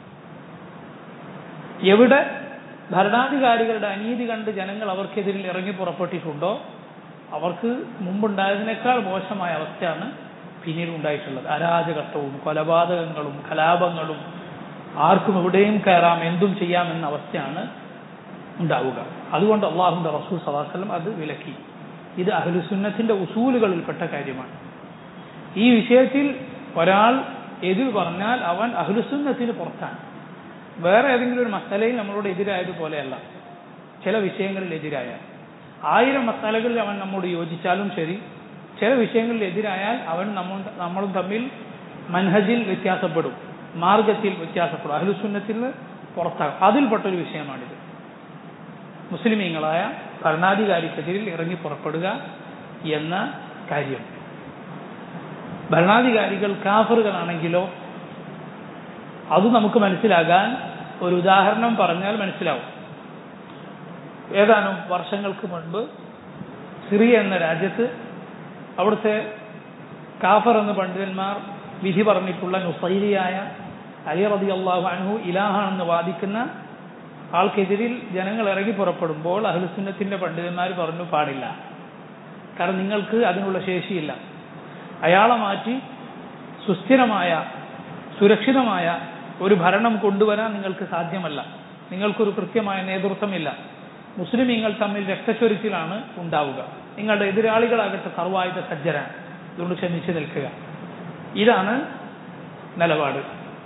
എവിടെ ഭരണാധികാരികളുടെ അനീതി കണ്ട് ജനങ്ങൾ അവർക്കെതിരിൽ ഇറങ്ങി പുറപ്പെട്ടിട്ടുണ്ടോ അവർക്ക് മുമ്പുണ്ടായതിനേക്കാൾ മോശമായ അവസ്ഥയാണ് പിന്നീട് ഉണ്ടായിട്ടുള്ളത് അരാജകത്വവും കൊലപാതകങ്ങളും കലാപങ്ങളും ആർക്കും എവിടെയും കയറാം എന്തും ചെയ്യാമെന്ന അവസ്ഥയാണ് ഉണ്ടാവുക അതുകൊണ്ട് അള്ളാഹുന്റെ റസൂൽ സദാസലം അത് വിലക്കി ഇത് അഹ്ലുസുന്നത്തിന്റെ ഉസൂലുകളിൽപ്പെട്ട കാര്യമാണ് ഈ വിഷയത്തിൽ ഒരാൾ എതിർ പറഞ്ഞാൽ അവൻ അഹ്ലുസുന്നത്തിന് പുറത്താണ് വേറെ ഏതെങ്കിലും ഒരു മസലയിൽ നമ്മളോട് എതിരായതുപോലെയല്ല ചില വിഷയങ്ങളിൽ എതിരായ ആയിരം മസാലകളിൽ അവൻ നമ്മോട് യോജിച്ചാലും ശരി ചില വിഷയങ്ങളിൽ എതിരായാൽ അവൻ നമ്മൾ നമ്മളും തമ്മിൽ മൻഹജിൽ വ്യത്യാസപ്പെടും മാർഗത്തിൽ വ്യത്യാസപ്പെടും അഹ്ലുസുന്നത്തിൽ പുറത്താകും അതിൽപ്പെട്ടൊരു വിഷയമാണിത് മുസ്ലിമീങ്ങളായ ഭരണാധികാരിക്കെതിരിൽ ഇറങ്ങി പുറപ്പെടുക എന്ന കാര്യം ഭരണാധികാരികൾ കാഫറുകളാണെങ്കിലോ അത് നമുക്ക് മനസ്സിലാകാൻ ഒരു ഉദാഹരണം പറഞ്ഞാൽ മനസ്സിലാവും ഏതാനും വർഷങ്ങൾക്ക് മുൻപ് സിറിയ എന്ന രാജ്യത്ത് അവിടുത്തെ കാഫർ എന്ന പണ്ഡിതന്മാർ വിധി പറഞ്ഞിട്ടുള്ള നുസൈരിയായ അലി റബി അള്ളാഹു അൻഹു ഇലാഹാണെന്ന് വാദിക്കുന്ന ആൾക്കെതിരിൽ ജനങ്ങൾ ഇറങ്ങി പുറപ്പെടുമ്പോൾ അഹ്ലുസുന്നത്തിന്റെ പണ്ഡിതന്മാർ പറഞ്ഞു പാടില്ല കാരണം നിങ്ങൾക്ക് അതിനുള്ള ശേഷിയില്ല അയാളെ മാറ്റി സുസ്ഥിരമായ സുരക്ഷിതമായ ഒരു ഭരണം കൊണ്ടുവരാൻ നിങ്ങൾക്ക് സാധ്യമല്ല നിങ്ങൾക്കൊരു കൃത്യമായ നേതൃത്വമില്ല മുസ്ലിമീങ്ങൾ തമ്മിൽ രക്തച്ചൊരിച്ചിലാണ് ഉണ്ടാവുക നിങ്ങളുടെ എതിരാളികളാകട്ടെ സർവായുധ സജ്ജരാണ് അതുകൊണ്ട് ക്ഷമിച്ചു നിൽക്കുക ഇതാണ് നിലപാട്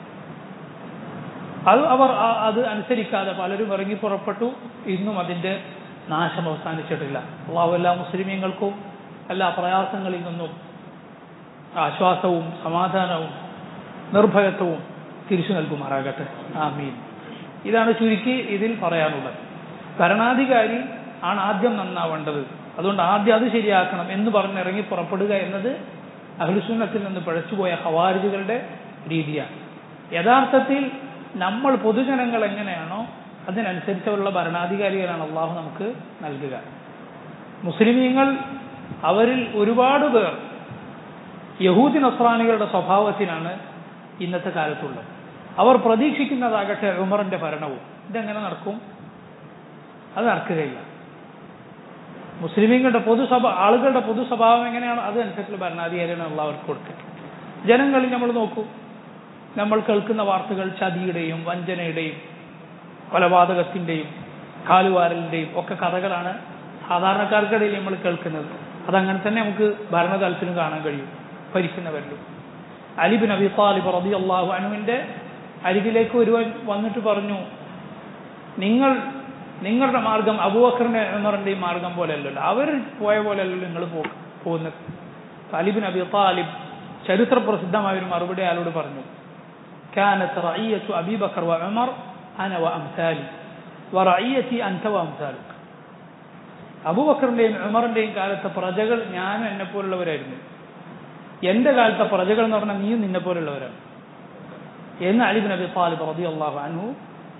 അത് അവർ അത് അനുസരിക്കാതെ പലരും ഇറങ്ങി പുറപ്പെട്ടു ഇന്നും അതിന്റെ നാശം അവസാനിച്ചിട്ടില്ല അള്ളാഹു എല്ലാ മുസ്ലിമീങ്ങൾക്കും എല്ലാ പ്രയാസങ്ങളിൽ നിന്നും ആശ്വാസവും സമാധാനവും നിർഭയത്വവും തിരിച്ചു നൽകുമാറാകട്ടെ ആമീൻ ഇതാണ് ചുരുക്കി ഇതിൽ പറയാനുള്ളത് ഭരണാധികാരി ആണ് ആദ്യം നന്നാവേണ്ടത് അതുകൊണ്ട് ആദ്യം അത് ശരിയാക്കണം എന്ന് പറഞ്ഞ് ഇറങ്ങി പുറപ്പെടുക എന്നത് അഹ്ലുസുന്നത്തിൽ നിന്ന് പിഴച്ചുപോയ ഹവാരിജുകളുടെ രീതിയാണ് യഥാർത്ഥത്തിൽ നമ്മൾ പൊതുജനങ്ങൾ എങ്ങനെയാണോ അതിനനുസരിച്ചുള്ള ഭരണാധികാരികളാണ് അള്ളാഹു നമുക്ക് നൽകുക മുസ്ലിമീങ്ങൾ അവരിൽ ഒരുപാട് പേർ യഹൂദി നസ്രാനികളുടെ സ്വഭാവത്തിനാണ് ഇന്നത്തെ കാലത്തുള്ളത് അവർ പ്രതീക്ഷിക്കുന്നതാകട്ടെ ഉമറിന്റെ ഭരണവും ഇതെങ്ങനെ നടക്കും അത് നടക്കുകയില്ല മുസ്ലിമീങ്ങളുടെ പൊതുസഭ ആളുകളുടെ പൊതു സ്വഭാവം എങ്ങനെയാണ് അതനുസരിച്ചുള്ള ഭരണാധികാരിയാണ് ഉള്ളവർക്ക് കൊടുക്കുക ജനങ്ങളിൽ നമ്മൾ നോക്കൂ നമ്മൾ കേൾക്കുന്ന വാർത്തകൾ ചതിയുടെയും വഞ്ചനയുടെയും കൊലപാതകത്തിന്റെയും കാലുവാരലിന്റെയും ഒക്കെ കഥകളാണ് സാധാരണക്കാർക്കിടയിൽ നമ്മൾ കേൾക്കുന്നത് അതങ്ങനെ തന്നെ നമുക്ക് ഭരണതലത്തിലും കാണാൻ കഴിയും ഭരിക്കുന്നവരിലും അലിബിൻ അബി താലിബ് റബി അള്ളാഹു അനുവിന്റെ അരികിലേക്ക് ഒരുവൻ വന്നിട്ട് പറഞ്ഞു നിങ്ങൾ നിങ്ങളുടെ മാർഗം അബൂബക്കറിന്റെ ഉമറിന്റെയും മാർഗം പോലെയല്ലല്ലോ അവർ പോയ പോലെയല്ലല്ലോ നിങ്ങൾ പോകുന്നത് അലിബിൻ അബി താലിബ് ചരിത്ര പ്രസിദ്ധമായ ഒരു മറുപടി അയാളോട് പറഞ്ഞു كانت رعية أبي بكر وعمر أنا وأمثالي ورعيتي أنت وأمثالك അബൂബക്കറിന്റെയും ഉമറിന്റെയും കാലത്തെ പ്രജകൾ ഞാനും എന്നെ പോലുള്ളവരായിരുന്നു എന്റെ കാലത്തെ പ്രജകൾ എന്ന് പറഞ്ഞാൽ നീയും നിന്നെ പോലുള്ളവരാണ് എന്ന് അലിബ് നബി താലിബ് റബി അള്ളാഹു അൻഹു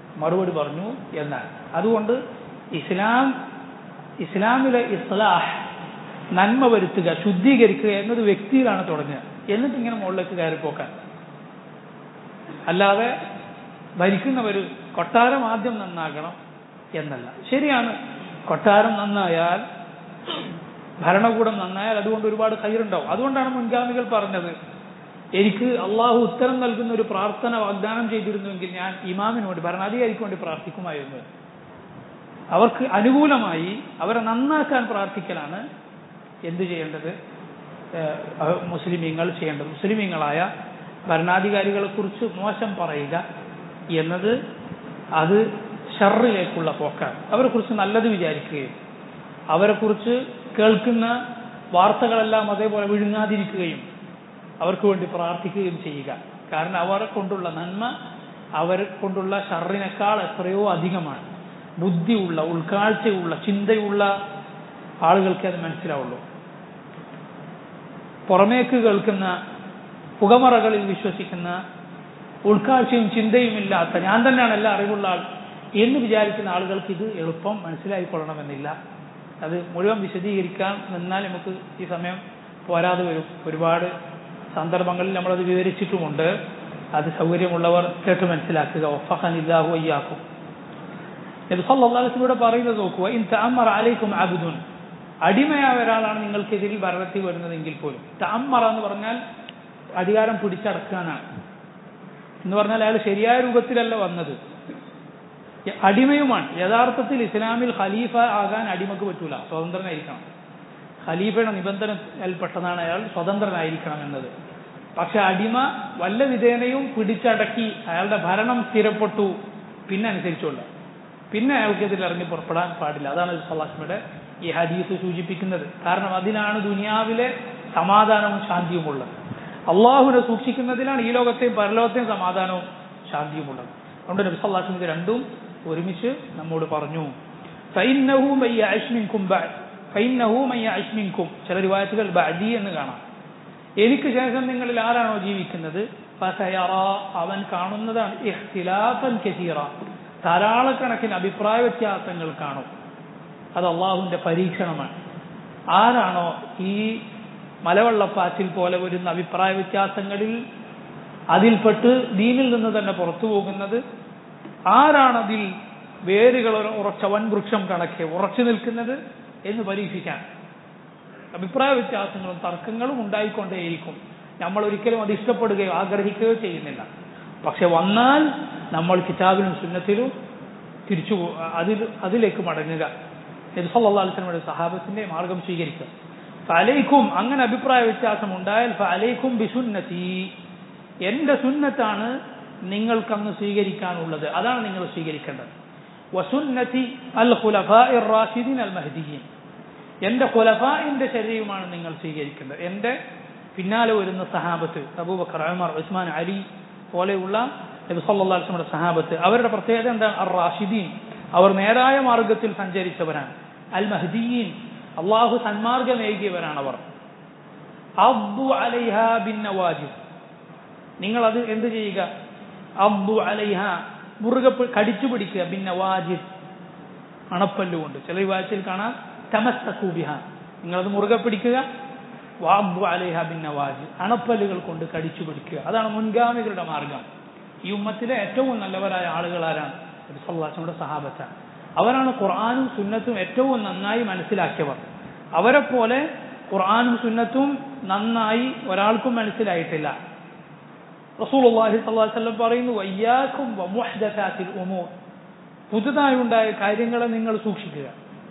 മറുപടി പറഞ്ഞു എന്നാണ് അതുകൊണ്ട് ഇസ്ലാം ഇസ്ലാമിലെ ഇസ്ലാഹ് നന്മ വരുത്തുക ശുദ്ധീകരിക്കുക എന്നത് വ്യക്തിയിലാണ് തുടങ്ങുക എന്നിട്ട് ഇങ്ങനെ മുകളിലേക്ക് കയറിപ്പോക്കാൻ അല്ലാതെ ഭരിക്കുന്നവർ കൊട്ടാരം ആദ്യം നന്നാകണം എന്നല്ല ശരിയാണ് കൊട്ടാരം നന്നായാൽ ഭരണകൂടം നന്നായാൽ അതുകൊണ്ട് ഒരുപാട് കയ്യിലുണ്ടാവും അതുകൊണ്ടാണ് മുൻഗാമികൾ പറഞ്ഞത് എനിക്ക് അള്ളാഹു ഉത്തരം നൽകുന്ന ഒരു പ്രാർത്ഥന വാഗ്ദാനം ചെയ്തിരുന്നുവെങ്കിൽ ഞാൻ ഇമാമിനോട് ഭരണാധികാരിക്ക് വേണ്ടി പ്രാർത്ഥിക്കുമായിരുന്നു അവർക്ക് അനുകൂലമായി അവരെ നന്നാക്കാൻ പ്രാർത്ഥിക്കലാണ് എന്ത് ചെയ്യേണ്ടത് മുസ്ലിമീങ്ങൾ ചെയ്യേണ്ടത് മുസ്ലിമീങ്ങളായ ഭരണാധികാരികളെ കുറിച്ച് മോശം പറയുക എന്നത് അത് ഷറിലേക്കുള്ള പോക്കാണ് അവരെക്കുറിച്ച് നല്ലത് വിചാരിക്കുകയും അവരെക്കുറിച്ച് കേൾക്കുന്ന വാർത്തകളെല്ലാം അതേപോലെ വിഴുങ്ങാതിരിക്കുകയും അവർക്ക് വേണ്ടി പ്രാർത്ഥിക്കുകയും ചെയ്യുക കാരണം അവരെ കൊണ്ടുള്ള നന്മ അവരെ കൊണ്ടുള്ള ഷറിനേക്കാൾ എത്രയോ അധികമാണ് ബുദ്ധിയുള്ള ഉൾക്കാഴ്ചയുള്ള ചിന്തയുള്ള ആളുകൾക്ക് അത് മനസ്സിലാവുള്ളൂ പുറമേക്ക് കേൾക്കുന്ന പുകമറകളിൽ വിശ്വസിക്കുന്ന ഉൾക്കാഴ്ചയും ചിന്തയും ഇല്ലാത്ത ഞാൻ തന്നെയാണ് എല്ലാ അറിവുള്ള ആൾ എന്ന് വിചാരിക്കുന്ന ആളുകൾക്ക് ഇത് എളുപ്പം മനസ്സിലായിക്കൊള്ളണമെന്നില്ല അത് മുഴുവൻ വിശദീകരിക്കാൻ നിന്നാൽ നമുക്ക് ഈ സമയം പോരാതെ വരും ഒരുപാട് സന്ദർഭങ്ങളിൽ നമ്മളത് വിവരിച്ചിട്ടുമുണ്ട് അത് സൗകര്യമുള്ളവർ കേട്ട് മനസ്സിലാക്കുക ഒഫഹനില്ലാഹു അയ്യാക്കും നബി സല്ലല്ലാഹു അലൈഹി വസല്ലം പറയുന്നത് നോക്കുക ഇൻ തഅമ്മറ അലൈക്കും അബ്ദുൻ അടിമയായ ഒരാളാണ് നിങ്ങൾക്കെതിരിൽ ഭരണത്തിൽ വരുന്നതെങ്കിൽ പോലും തഅമ്മറ എന്ന് പറഞ്ഞാൽ അധികാരം പിടിച്ചടക്കാനാണ് എന്ന് പറഞ്ഞാൽ അയാൾ ശരിയായ രൂപത്തിലല്ല വന്നത് അടിമയുമാണ് യഥാർത്ഥത്തിൽ ഇസ്ലാമിൽ ഖലീഫ ആകാൻ അടിമക്ക് പറ്റൂല സ്വതന്ത്രനായിരിക്കണം ഖലീഫയുടെ നിബന്ധനയിൽപ്പെട്ടതാണ് അയാൾ സ്വതന്ത്രനായിരിക്കണം എന്നത് പക്ഷെ അടിമ വല്ല വിധേനയും പിടിച്ചടക്കി അയാളുടെ ഭരണം സ്ഥിരപ്പെട്ടു പിന്നെ അനുസരിച്ചുള്ള പിന്നെ അയാൾക്കെതിരെ ഇറങ്ങി പുറപ്പെടാൻ പാടില്ല അതാണ് സലാസ്മയുടെ ഈ ഹദീസ് സൂചിപ്പിക്കുന്നത് കാരണം അതിനാണ് ദുനിയാവിലെ സമാധാനവും ശാന്തിയുമുള്ളത് അള്ളാഹുവിനെ സൂക്ഷിക്കുന്നതിലാണ് ഈ ലോകത്തെയും പരലോകത്തെയും സമാധാനവും ശാന്തിയുമുള്ളത് അതുകൊണ്ട് നബി സല്ലാസ്ലം ഇത് രണ്ടും ഒരുമിച്ച് നമ്മോട് പറഞ്ഞു ചില രൂപായത്തുകൾ ബഅദി എന്ന് കാണാം എനിക്ക് ശേഷം നിങ്ങളിൽ ആരാണോ ജീവിക്കുന്നത് അവൻ കാണുന്നതാണ് ഇഖ്തിലാഫൻ കസീറ ധാരാളക്കണക്കിന് അഭിപ്രായ വ്യത്യാസങ്ങൾ കാണും അത് അള്ളാഹുവിന്റെ പരീക്ഷണമാണ് ആരാണോ ഈ മലവെള്ളപ്പാച്ചിൽ പോലെ വരുന്ന അഭിപ്രായ വ്യത്യാസങ്ങളിൽ അതിൽപ്പെട്ട് ദീനിൽ നിന്ന് തന്നെ പുറത്തു പോകുന്നത് ആരാണതിൽ വേരുകൾ ഉറച്ച വൻവൃക്ഷം കണക്കെ ഉറച്ചു നിൽക്കുന്നത് എന്ന് പരീക്ഷിക്കാൻ അഭിപ്രായ വ്യത്യാസങ്ങളും തർക്കങ്ങളും ഉണ്ടായിക്കൊണ്ടേയിരിക്കും നമ്മൾ ഒരിക്കലും അത് ഇഷ്ടപ്പെടുകയോ ആഗ്രഹിക്കുകയോ ചെയ്യുന്നില്ല പക്ഷെ വന്നാൽ നമ്മൾ കിതാബിലും സുന്നത്തിലും തിരിച്ചു അതിൽ അതിലേക്ക് മടങ്ങുക നബിസല്ലാസ്ലമയുടെ സഹാബത്തിന്റെ മാർഗം സ്വീകരിക്കുക ഫലൈക്കും അങ്ങനെ അഭിപ്രായ വ്യത്യാസം ഉണ്ടായാൽ ഫലൈക്കും ബിസുന്നത്തി എന്റെ സുന്നത്താണ് നിങ്ങൾക്കന്ന് സ്വീകരിക്കാനുള്ളത് അതാണ് നിങ്ങൾ സ്വീകരിക്കേണ്ടത് വസുന്നത്തി അൽ ഖുലഫാഇർ റാഷിദീൻ അൽ മഹദിയീൻ എന്റെ ഖുലഫാഇന്റെ ശരീരമാണ് നിങ്ങൾ സ്വീകരിക്കേണ്ടത് എന്റെ പിന്നാലെ വരുന്ന സഹാബത്ത് അബൂബക്കർ ഉമർ ഉസ്മാൻ അലി പോലെയുള്ള നബി സല്ലല്ലാഹു അലൈഹി വസല്ലമയുടെ സഹാബത്ത് അവരുടെ പ്രത്യേകത എന്താണ് അർ റാഷിദീൻ അവർ നേരായ മാർഗത്തിൽ സഞ്ചരിച്ചവരാണ് അൽ മഹദിയീൻ അള്ളാഹു സന്മാർഗമേകിയവരാണ് അവർ അബ്ദു അലൈഹ ബിൻ നവാജിബ് നിങ്ങൾ അത് എന്ത് ചെയ്യുക അബ്ദു അലൈഹ മുറുകെ കടിച്ചു പിടിക്കുക ബിൻ നവാജിബ് അണപ്പല്ലുകൊണ്ട് ചില വിവാഹത്തിൽ കാണാം തമസ്തൂബിഹ നിങ്ങളത് മുറുകെ പിടിക്കുക വാബു അലൈഹ ബിൻ നവാജ് അണപ്പല്ലുകൾ കൊണ്ട് കടിച്ചു പിടിക്കുക അതാണ് മുൻഗാമികളുടെ മാർഗം ഈ ഉമ്മത്തിലെ ഏറ്റവും നല്ലവരായ ആളുകൾ ആരാണ് സല്ലാസങ്ങളുടെ സഹാബത്താണ് അവരാണ് ഖുർആാനും സുന്നത്തും ഏറ്റവും നന്നായി മനസ്സിലാക്കിയവർ അവരെ പോലെ ഖുർആാനും സുന്നത്തും നന്നായി ഒരാൾക്കും മനസ്സിലായിട്ടില്ല റസൂലുള്ളാഹി സ്വല്ലല്ലാഹു അലൈഹി വസല്ലം പറയുന്നു വയ്യാക്കും വമുഹ്ദസാത്തിൽ ഉമൂർ പുതുതായി ഉണ്ടായ കാര്യങ്ങളെ നിങ്ങൾ സൂക്ഷിക്കുക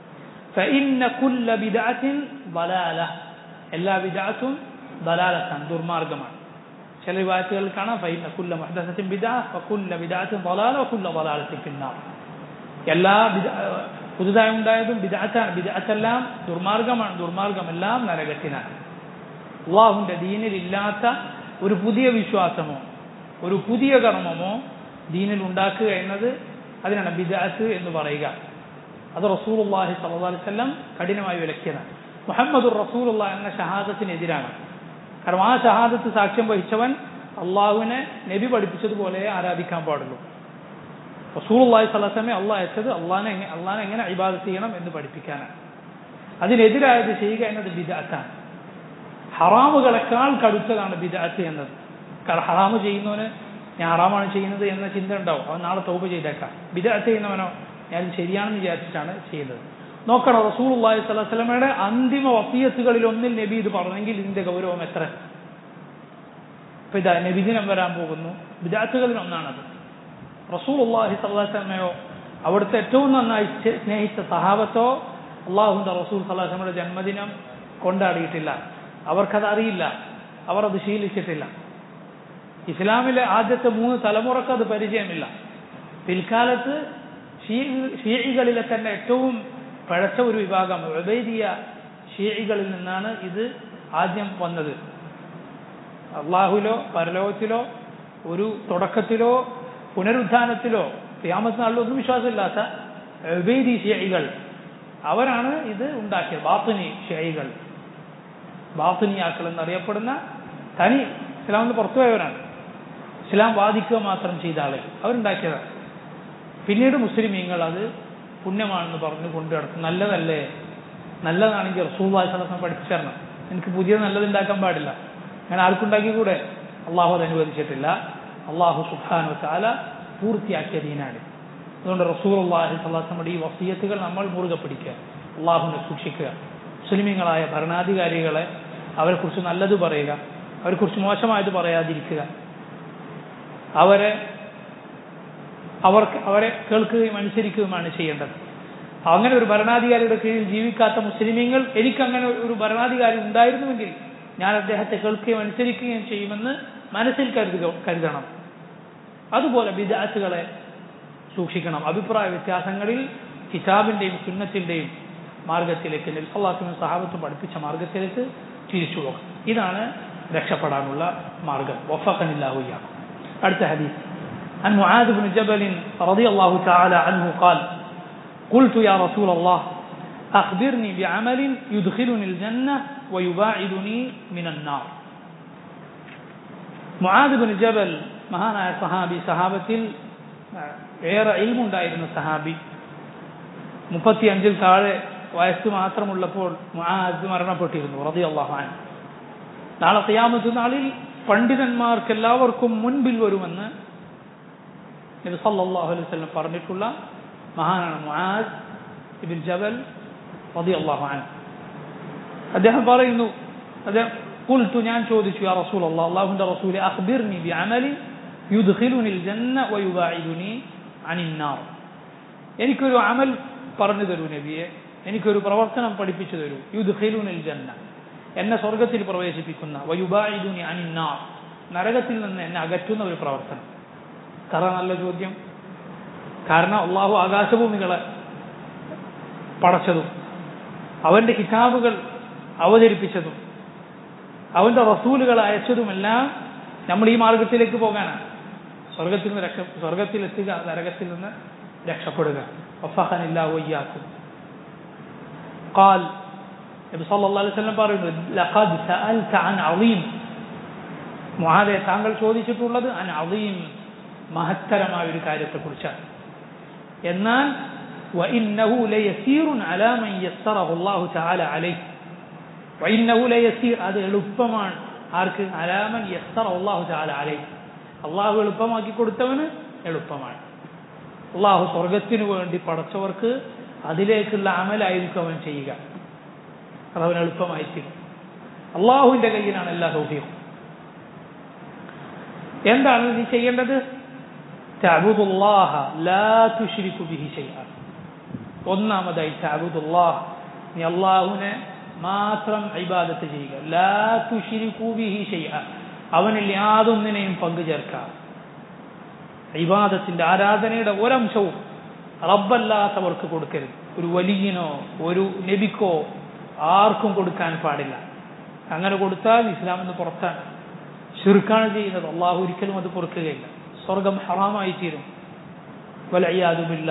ഫഇന്ന കുല്ല ബിദ്അത്തിൻ ളലാല എല്ലാ ബിദ്അത്തും ളലാലത്താണ് ദുർമാർഗമാണ് ചില വിവാഹത്തുകൾ കാണാം ഫൈന കുല്ല മുഹദസത്തിൻ ബിദ്അ വകുല്ല ബിദ്അത്തിൻ ളലാല വകുല്ല ളലാലത്തിൻ ഫിന്നാർ എല്ലാ പുതുതായി ഉണ്ടായതും ബിദ്അത്താണ് ബിദ്അത്തെല്ലാം ദുർമാർഗമാണ് ദുർമാർഗമെല്ലാം നരകത്തിനാണ് അള്ളാഹുവിന്റെ ദീനിൽ ഇല്ലാത്ത ഒരു പുതിയ വിശ്വാസമോ ഒരു പുതിയ കർമ്മമോ ദീനിൽ ഉണ്ടാക്കുക എന്നത് അതിനാണ് ബിദാത്ത് എന്ന് പറയുക അത് റസൂലുള്ളാഹി സ്വല്ലല്ലാഹു അലൈഹി വസല്ലം കഠിനമായി വിലക്കിയതാണ് മുഹമ്മദ് റസൂലുള്ള എന്ന ഷഹാദത്തിനെതിരാണ് കാരണം ആ ഷഹാദത്ത് സാക്ഷ്യം വഹിച്ചവൻ അള്ളാഹുവിനെ നബി പഠിപ്പിച്ചതുപോലെ ആരാധിക്കാൻ പാടുള്ളൂ റസൂലുള്ളാഹി സ്വലസമെ അള്ളാഹ് അയച്ചത് അള്ളാഹിനെ എങ്ങനെ അള്ളാഹിനെ എങ്ങനെ ഇബാദത്ത് ചെയ്യണം എന്ന് പഠിപ്പിക്കാനാണ് അതിനെതിരായത് ചെയ്യുക എന്നത് ബിദഅത്താണ് ഹറാമുകളെക്കാൾ കടുത്തതാണ് ബിദഅത്ത് എന്നത് കാരണം ഹറാമ് ചെയ്യുന്നവന് ഞാൻ ഹറാമാണ് ചെയ്യുന്നത് എന്ന ചിന്ത ഉണ്ടാവും അവൻ നാളെ തൗബ ചെയ്തേക്കാം ബിദഅത്ത് ചെയ്യുന്നവനോ ഞാൻ ഇത് ശരിയാണെന്ന് വിചാരിച്ചിട്ടാണ് ചെയ്യുന്നത് നോക്കണം റസൂലുള്ളാഹി സ്വല്ലല്ലാഹു അലൈഹി വസല്ലമയുടെ അന്തിമ വസിയത്തുകളിൽ ഒന്നിൽ നബി ഇത് പറഞ്ഞെങ്കിൽ ഇതിന്റെ ഗൗരവം എത്ര ഇപ്പൊ ഇതാ നബിദിനം വരാൻ പോകുന്നു ബിദഅത്തുകളിൽ ഒന്നാണത് റസൂലുള്ളാഹി സ്വല്ലല്ലാഹു അലൈഹി വസല്ലമയോ അവിടുത്തെ ഏറ്റവും നന്നായി സ്നേ- സ്നേഹിച്ച സഹാബത്തോ അള്ളാഹുന്റെ റസൂൽ സ്വല്ലല്ലാഹു അലൈഹി വസല്ലമയുടെ ജന്മദിനം കൊണ്ടാടിയിട്ടില്ല അവർക്കത് അറിയില്ല അവർ അത് ശീലിച്ചിട്ടില്ല ഇസ്ലാമിലെ ആദ്യത്തെ മൂന്ന് തലമുറക്ക് അത് പരിചയമില്ല പിൽക്കാലത്ത് ഷീ- ഷീഇകളിലെ തന്നെ ഏറ്റവും പഴച്ച ഒരു വിഭാഗം ഉബൈദിയ ഷീഇകളിൽ നിന്നാണ് ഇത് ആദ്യം വന്നത് അള്ളാഹുലോ പരലോകത്തിലോ ഒരു തുടക്കത്തിലോ പുനരുദ്ധാനത്തിലോ ക്യാമത്ത് നാളിലോ ഒന്നും വിശ്വാസമില്ലാത്ത ഉബൈദി ഷിയകൾ അവരാണ് ഇത് ഉണ്ടാക്കിയത് ബാത്തിനി ഷിയകൾ ബാത്തിനിയാക്കൾ എന്നറിയപ്പെടുന്ന തനി ഇസ്ലാമിൽ നിന്ന് പുറത്തുപോയവരാണ് ഇസ്ലാം വാദിക്കുക മാത്രം ചെയ്ത ആളുകൾ അവരുണ്ടാക്കിയതാണ് പിന്നീട് മുസ്ലിമീങ്ങൾ അത് പുണ്യമാണെന്ന് പറഞ്ഞ് കൊണ്ടു നടക്കും നല്ലതല്ലേ നല്ലതാണെങ്കിൽ റസൂള്ളി സ്വലം പഠിപ്പിച്ചു തരണം എനിക്ക് പുതിയ നല്ലത് ഉണ്ടാക്കാൻ പാടില്ല അങ്ങനെ ആർക്കുണ്ടാക്കി കൂടെ അള്ളാഹു അത് അനുവദിച്ചിട്ടില്ല അള്ളാഹു സുഖാനു ചാല പൂർത്തിയാക്കിയ ദീനാണ് അതുകൊണ്ട് റസൂൽ അള്ളാഹി സ്വലാസമ്മയുടെ ഈ വസീയത്തുകൾ നമ്മൾ മുറുകെ പിടിക്കുക അള്ളാഹുവിനെ സൂക്ഷിക്കുക മുസ്ലിമീങ്ങളായ ഭരണാധികാരികളെ അവരെക്കുറിച്ച് നല്ലത് പറയുക അവരെക്കുറിച്ച് മോശമായത് പറയാതിരിക്കുക അവരെ അവർക്ക് അവരെ കേൾക്കുകയും അനുസരിക്കുകയുമാണ് ചെയ്യേണ്ടത് അങ്ങനെ ഒരു ഭരണാധികാരിയുടെ കീഴിൽ ജീവിക്കാത്ത മുസ്ലിമീങ്ങൾ എനിക്കങ്ങനെ ഒരു ഭരണാധികാരി ഉണ്ടായിരുന്നുവെങ്കിൽ ഞാൻ അദ്ദേഹത്തെ കേൾക്കുകയും അനുസരിക്കുകയും ചെയ്യുമെന്ന് മനസ്സിൽ കരുതുക കരുതണം അതുപോലെ വിദാസുകളെ സൂക്ഷിക്കണം അഭിപ്രായ വ്യത്യാസങ്ങളിൽ കിതാബിന്റെയും സുന്നത്തിന്റെയും മാർഗത്തിലേക്ക് നബിസ്വല്ലാസിനും സഹാബത്തും പഠിപ്പിച്ച മാർഗത്തിലേക്ക് തിരിച്ചു പോകാം ഇതാണ് രക്ഷപ്പെടാനുള്ള മാർഗം വഫഖനില്ലാഹുയ്യ അടുത്ത ഹദീസ് عن معاذ بن جبل رضي الله تعالى عنه قال قلت يا رسول الله أخبرني بعمل يدخلني الجنة ويباعدني من النار മുആദ് ബിൻ ജബൽ മഹാനായ സഹാബി സഹാബത്തിൽ ഏറെ ഇൽമുണ്ടായിരുന്ന സഹാബി മുപ്പത്തിയഞ്ചിൽ താഴെ വയസ്സ് മാത്രമുള്ളപ്പോൾ മുആദ് മരണപ്പെട്ടിരുന്നു റതി അള്ളാഹാൻ നാളെ ഖിയാമത്ത് നാളിൽ പണ്ഡിതന്മാർക്ക് എല്ലാവർക്കും മുൻപിൽ വരുമെന്ന് നബി സല്ലല്ലാഹു അലൈഹി വസല്ലം പറഞ്ഞിട്ടുള്ള മഹാനാണ് മുആദ് ഇബിൻ ജബൽ റതി അള്ളാഹാൻ അദ്ദേഹം പറയുന്നു അദ്ദേഹം قلت ഞാൻ ചോദിച്ചു യാ റസൂൽ അള്ളാഹ് അള്ളാഹുവിന്റെ റസൂലെ അഖ്ബിർനി ബിഅമലി യുദ്ഖിലുനി الجنة ويباعدني عن النار എനിക്കൊരു അമൽ പറഞ്ഞു തരൂ നബിയെ എനിക്കൊരു പ്രവർത്തനം പഠിപ്പിച്ചു തരൂ യുദ്ഖിലുനി الجنة എന്നെ സ്വർഗത്തിൽ പ്രവേശിപ്പിക്കുന്ന വയുബായിദുനി അനിന്നാർ നരകത്തിൽ നിന്ന് എന്നെ അകറ്റുന്ന ഒരു പ്രവർത്തനം തറ നല്ല ചോദ്യം കാരണം അള്ളാഹു ആകാശഭൂമികളെ പടച്ചതും അവന്റെ കിതാബുകൾ അവതരിപ്പിച്ചതും അവന്റെ റസൂലുകൾ അയച്ചതുമെല്ലാം നമ്മൾ ഈ മാർഗത്തിലേക്ക് പോകാനാണ് സ്വർഗത്തിൽ നിന്ന് രക്ഷ സ്വർഗത്തിലെത്തുക നരകത്തിൽ നിന്ന് രക്ഷപ്പെടുക വഫഹനില്ലാ വയ്യാക്കും قال നബി സല്ലല്ലാഹു അലൈഹി വസല്ലം പറയുന്നു ലഖദ് സഅൽത അൻ അളീം മുആദെ താങ്കൾ ചോദിച്ചിട്ടുള്ളത് അൻ അളീം മഹത്തരമായ ഒരു കാര്യത്തെക്കുറിച്ചാണ് എന്നാൽ وإنه ليسير على من يسره الله تعالى عليه وإنه ليسير അത് എളുപ്പമാണ് ആർക്ക് അലാമൻ യസ്സറ അള്ളാഹു ചാല അലൈ അള്ളാഹു എളുപ്പമാക്കി കൊടുത്തവന് എളുപ്പമാണ് അള്ളാഹു സ്വർഗത്തിനു വേണ്ടി പടച്ചവർക്ക് അതിലേക്കുള്ള അമലായിരിക്കും അവൻ ചെയ്യുക അതവൻ എളുപ്പമായി തീരും അള്ളാഹുവിന്റെ കയ്യിലാണ് എല്ലാ സൗഫീഖും എന്താണ് നീ ചെയ്യേണ്ടത് തഅബുദുല്ലാഹ ലാ തുശ്രികു ബിഹി ശൈഅ ഒന്നാമതായി തഅബുദുല്ലാഹ് നീ അള്ളാഹുവിനെ മാത്രം ഇബാദത്ത് ചെയ്യുക ലാ തുശ്രികു ബിഹി ശൈഅ അവനിൽ യാതൊന്നിനെയും പങ്കു ചേർക്കാം ഇബാദത്തിന്റെ ആരാധനയുടെ ഒരംശവും റബ്ബല്ലാത്തവർക്ക് കൊടുക്കരുത് ഒരു വലിയനോ ഒരു നബിക്കോ ആർക്കും കൊടുക്കാൻ പാടില്ല അങ്ങനെ കൊടുത്താൽ ഇസ്ലാം എന്ന് പുറത്താണ് ഷിർക്കാണ് ചെയ്യുന്നത് അള്ളാഹു ഒരിക്കലും അത് പൊറുക്കുകയില്ല സ്വർഗം ഹറാമായി തീരും വലയ്യാതുമില്ല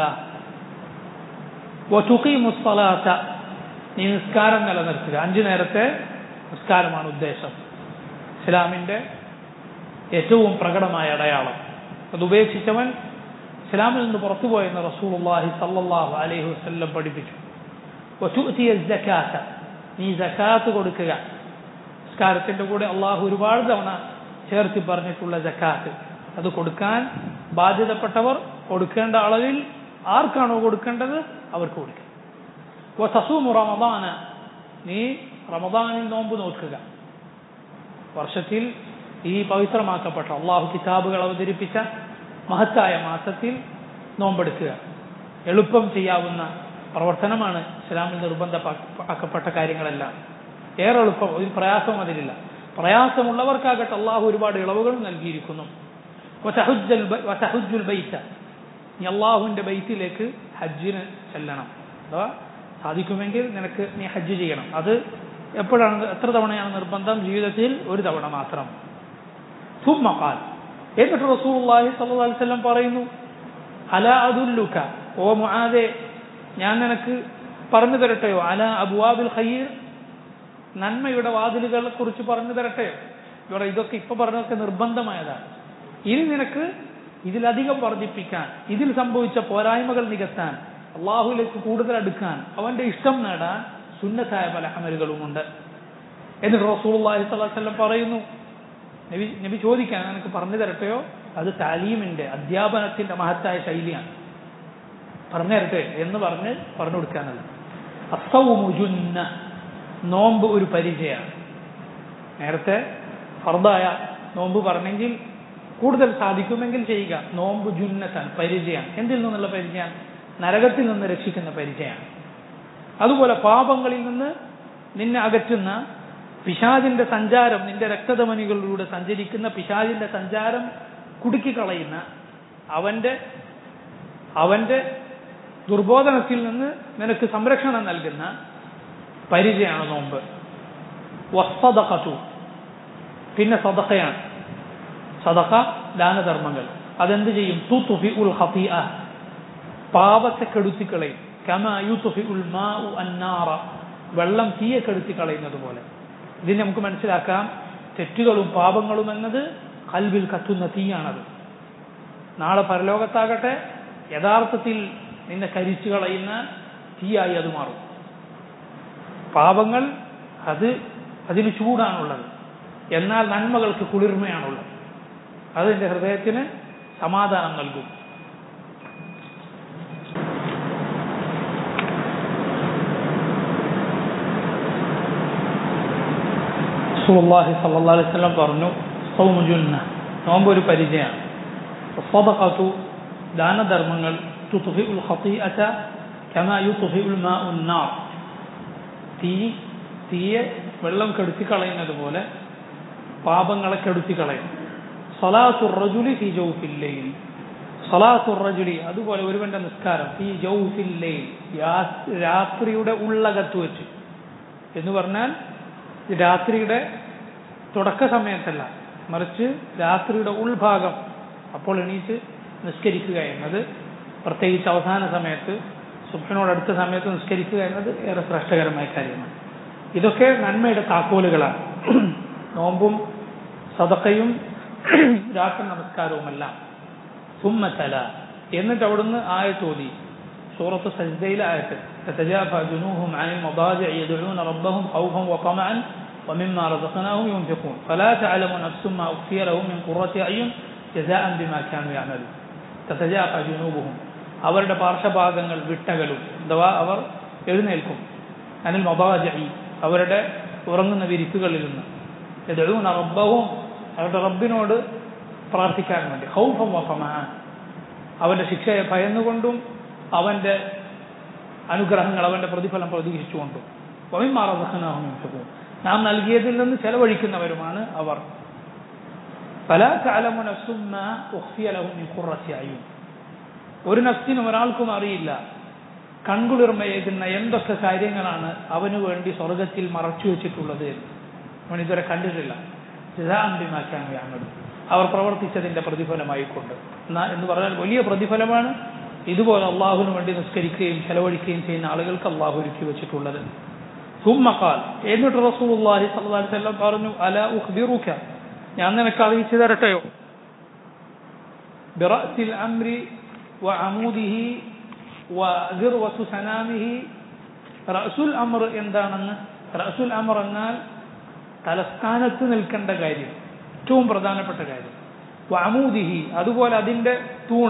മുസ്തലാത്ത നീ നിസ്കാരം നിലനിർത്തുക അഞ്ചു നേരത്തെ നിസ്കാരമാണ് ഉദ്ദേശം ഇസ്ലാമിന്റെ ഏറ്റവും പ്രകടമായ അടയാളം അത് ഉപേക്ഷിച്ചവൻ ഇസ്ലാമിൽ നിന്ന് പുറത്തുപോയെന്ന് റസൂലുള്ളാഹി സല്ലല്ലാഹു അലൈഹി വസല്ലം പഠിപ്പിച്ചു വതുഅതിയ സക്കാത്ത നീ സക്കാത്ത് കൊടുക്കുക നിസ്കാരത്തിന്റെ കൂടെ അള്ളാഹു ഒരുപാട് തവണ ചേർത്തി പറഞ്ഞിട്ടുള്ള ജക്കാത്ത് അത് കൊടുക്കാൻ ബാധ്യതപ്പെട്ടവർ കൊടുക്കേണ്ട അളവിൽ ആർക്കാണോ കൊടുക്കേണ്ടത് അവർക്ക് കൊടുക്കുക വസസൂമു റമദാന നീ റമദാനിൽ നോമ്പ് നോക്കുക വർഷത്തിൽ ഈ പവിത്രമാക്കപ്പെട്ട അള്ളാഹു കിതാബുകൾ അവതരിപ്പിച്ച മഹത്തായ മാസത്തിൽ നോമ്പെടുക്കുക എളുപ്പം ചെയ്യാവുന്ന പ്രവർത്തനമാണ് ഇസ്ലാമിൽ നിർബന്ധമാക്കപ്പെട്ട കാര്യങ്ങളെല്ലാം ഏറെ എളുപ്പം ഒരു പ്രയാസവും അതിലില്ല പ്രയാസമുള്ളവർക്കാകട്ടെ അള്ളാഹു ഒരുപാട് ഇളവുകൾ നൽകിയിരിക്കുന്നു വസഹുജുൽ ബൈത്ത നീ അള്ളാഹുവിൻ്റെ ബൈത്തിലേക്ക് ഹജ്ജിന് ചെല്ലണം അഥവാ സാധിക്കുമെങ്കിൽ നിനക്ക് നീ ഹജ്ജ് ചെയ്യണം അത് എപ്പോഴാണ് എത്ര തവണയാണ് നിർബന്ധം ജീവിതത്തിൽ ഒരു തവണ മാത്രം സുമ്മക്കാൽ എന്നിട്ട് റസൂലുള്ളാഹി സ്വല്ലല്ലാഹു അലൈഹി വസല്ലം പറയുന്നു അല അതുല്ലുക ഓ മുആദെ ഞാൻ നിനക്ക് പറഞ്ഞു തരട്ടെയോ അല അബുവാബിൽ ഖൈർ നന്മയുടെ വാതിലുകളെ കുറിച്ച് പറഞ്ഞു തരട്ടെയോ ഇവിടെ ഇതൊക്കെ ഇപ്പൊ പറഞ്ഞതൊക്കെ നിർബന്ധമായതാണ് ഇനി നിനക്ക് ഇതിലധികം വർദ്ധിപ്പിക്കാൻ ഇതിൽ സംഭവിച്ച പോരായ്മകൾ നികത്താൻ അള്ളാഹുലേക്ക് കൂടുതൽ അടുക്കാൻ അവന്റെ ഇഷ്ടം നേടാൻ സുന്നത്തായ പല അമലുകളുമുണ്ട് എന്നിട്ട് റസൂലുള്ളാഹി സ്വല്ലല്ലാഹു അലൈഹി വസല്ലം പറയുന്നു നബി നബി ചോദിക്കാൻ നിനക്ക് പറഞ്ഞു തരട്ടെയോ അത് താലീമിന്റെ അധ്യാപനത്തിന്റെ മഹത്തായ ശൈലിയാണ് പറഞ്ഞു തരട്ടെ എന്ന് പറഞ്ഞ് പറഞ്ഞു കൊടുക്കാനല്ല അസൗമുജുന്ന നോമ്പ് ഒരു പരിചയമാണ് നേരത്തെ ഫർദായ നോമ്പ് പറഞ്ഞെങ്കിൽ കൂടുതൽ സാധിക്കുമെങ്കിൽ ചെയ്യുക നോമ്പ് ജുന്നത്താണ് പരിചയമാണ് എന്തിൽ നിന്നുള്ള പരിചയമാണ് നരകത്തിൽ നിന്ന് രക്ഷിക്കുന്ന പരിചയമാണ് അതുപോലെ പാപങ്ങളിൽ നിന്ന് നിന്നെ അകറ്റുന്ന പിശാജിന്റെ സഞ്ചാരം നിന്റെ രക്തധമനികളിലൂടെ സഞ്ചരിക്കുന്ന പിശാജിന്റെ സഞ്ചാരം കുടുക്കിക്കളയുന്ന അവന്റെ അവന്റെ ദുർബോധനത്തിൽ നിന്ന് നിനക്ക് സംരക്ഷണം നൽകുന്ന പരിചയമാണ് നോമ്പ് വസ്തതഖത്തു പിന്നെ സദഖയാണ് സദഖ ദാനധർമ്മങ്ങൾ അതെന്ത് ചെയ്യും തുതുഫി ഉൽ ഹഫിഅ പാപത്തെ കെടുത്തിക്കളയും കമ യുതുഫി ഉൽ മാ അന്നാറ വെള്ളം തീയെ കെടുത്തിക്കളയുന്നത് പോലെ ഇതിന് നമുക്ക് മനസ്സിലാക്കാം തെറ്റുകളും പാപങ്ങളും എന്നത് കൽവിൽ കത്തുന്ന തീയാണത് നാളെ പരലോകത്താകട്ടെ യഥാർത്ഥത്തിൽ നിന്നെ കരിച്ചു കളയുന്ന തീയായി അത് മാറും പാപങ്ങൾ അത് അതിന് ചൂടാണുള്ളത് എന്നാൽ നന്മകൾക്ക് കുളിർമയാണുള്ളത് അത് എൻ്റെ ഹൃദയത്തിന് സമാധാനം നൽകും റസൂലുള്ളാഹി സ്വല്ലല്ലാഹു അലൈഹി വസല്ലം പറഞ്ഞു സൗമു ജുന്ന നോമ്പ് ഒരു പരിചയമാണ് സദഖത്തു ദാനധർമ്മങ്ങൾ തുത്ഫിഉൽ ഖതീഅത കമാ യുത്ഫിഉൽ മാഉ നാർ തീ തീയെ വെള്ളം കെടുത്തി കളയുന്നത് പോലെ പാപങ്ങളെ കെടുത്തി കളയും സലാത്തുർ റജുലി ഫി ജൗഫിൽ ലൈൽ സലാത്തുർ റജുലി അതുപോലെ ഒരുവന്റെ നിസ്കാരം ഫി ജൗഫിൽ ലൈൽ രാത്രിയുടെ ഉള്ളകത്ത് വെച്ച് എന്ന് പറഞ്ഞാൽ രാത്രിയുടെ തുടക്ക സമയത്തല്ല മറിച്ച് രാത്രിയുടെ ഉൾഭാഗം അപ്പോൾ എണീറ്റ് നിസ്കരിക്കുക എന്നത് പ്രത്യേകിച്ച് അവസാന സമയത്ത് സുഖനോടടുത്ത സമയത്ത് നിസ്കരിക്കുക എന്നത് ഏറെ ശ്രേഷ്ഠകരമായ കാര്യമാണ് ഇതൊക്കെ നന്മയുടെ താക്കോലുകളാണ് നോമ്പും സദക്കയും രാത്രി നമസ്കാരവുമെല്ലാം സുമ്മത്തല എന്നിട്ട് അവിടുന്ന് ആയത്ത് ഓതി സൂറത്ത് സജ്ദയിലെ ആയത്ത് تتجافى جنوبهم عن المضاجع يدعون ربهم خوفا وطمعا ومما رزقناهم ينفقون فلا تعلم نفس ما أخفي لهم من قرة أعين جزاء بما كانوا يعملون تتجافى جنوبهم അവരുടെ പാർശ്വഭാഗങ്ങൾ വിട്ടകലും അഥവാ അവർ എഴുന്നേൽക്കും അനിൽ മൊബാജി അവരുടെ ഉറങ്ങുന്ന വിരിക്കുകളിൽ നിന്ന് എതെഴുന്ന റബ്ബവും അവരുടെ റബ്ബിനോട് പ്രാർത്ഥിക്കാൻ വേണ്ടി ഹൗഫം വഫമാൻ അവന്റെ ശിക്ഷയെ ഭയന്നുകൊണ്ടും അവന്റെ അനുഗ്രഹങ്ങൾ അവന്റെ പ്രതിഫലം പ്രതീക്ഷിച്ചുകൊണ്ടും വമിമാറഹനാഹും നാം നൽകിയതിൽ നിന്ന് ചെലവഴിക്കുന്നവരുമാണ് അവർ പല കാലമുനസും ഒരു നഫ്സിനും ഒരാൾക്കും അറിയില്ല കൺകുളിർമയേകുന്ന എന്തൊക്കെ കാര്യങ്ങളാണ് അവന് വേണ്ടി സ്വർഗത്തിൽ മറച്ചു വെച്ചിട്ടുള്ളത് അവൻ ഇതുവരെ കണ്ടിട്ടില്ല ചിതാംബിമാക്കാൻ വ്യാങ്ങടും അവർ പ്രവർത്തിച്ചതിന്റെ പ്രതിഫലമായിക്കൊണ്ട് എന്ന് പറഞ്ഞാൽ വലിയ പ്രതിഫലമാണ് ഇതുപോലെ അള്ളാഹുവിന് വേണ്ടി നിസ്കരിക്കുകയും ചെലവഴിക്കുകയും ചെയ്യുന്ന ആളുകൾക്ക് അള്ളാഹു ഒരുക്കി വെച്ചിട്ടുള്ളത് സുമ്മക്കാൽ എന്നിട്ട് റസൂലുള്ളാഹി സ്വല്ലല്ലാഹി അലൈഹി വസല്ലം പറഞ്ഞു അല ഉഖ്ബിറുക ഞാൻ നിനക്ക് അറിയിച്ചു തരട്ടെയോ ബിറഅസിൽ അംരി വഅമൂദിഹി വദിർവത്തു സനാമിഹി റഅസുൽ അമർ എന്താണെന്ന് റഅസുൽ അമർ എന്നാൽ തലസ്ഥാനത്ത് നിൽക്കേണ്ട കാര്യം ഏറ്റവും പ്രധാനപ്പെട്ട കാര്യം വഅമൂദിഹി അതുപോലെ അതിൻ്റെ തൂൺ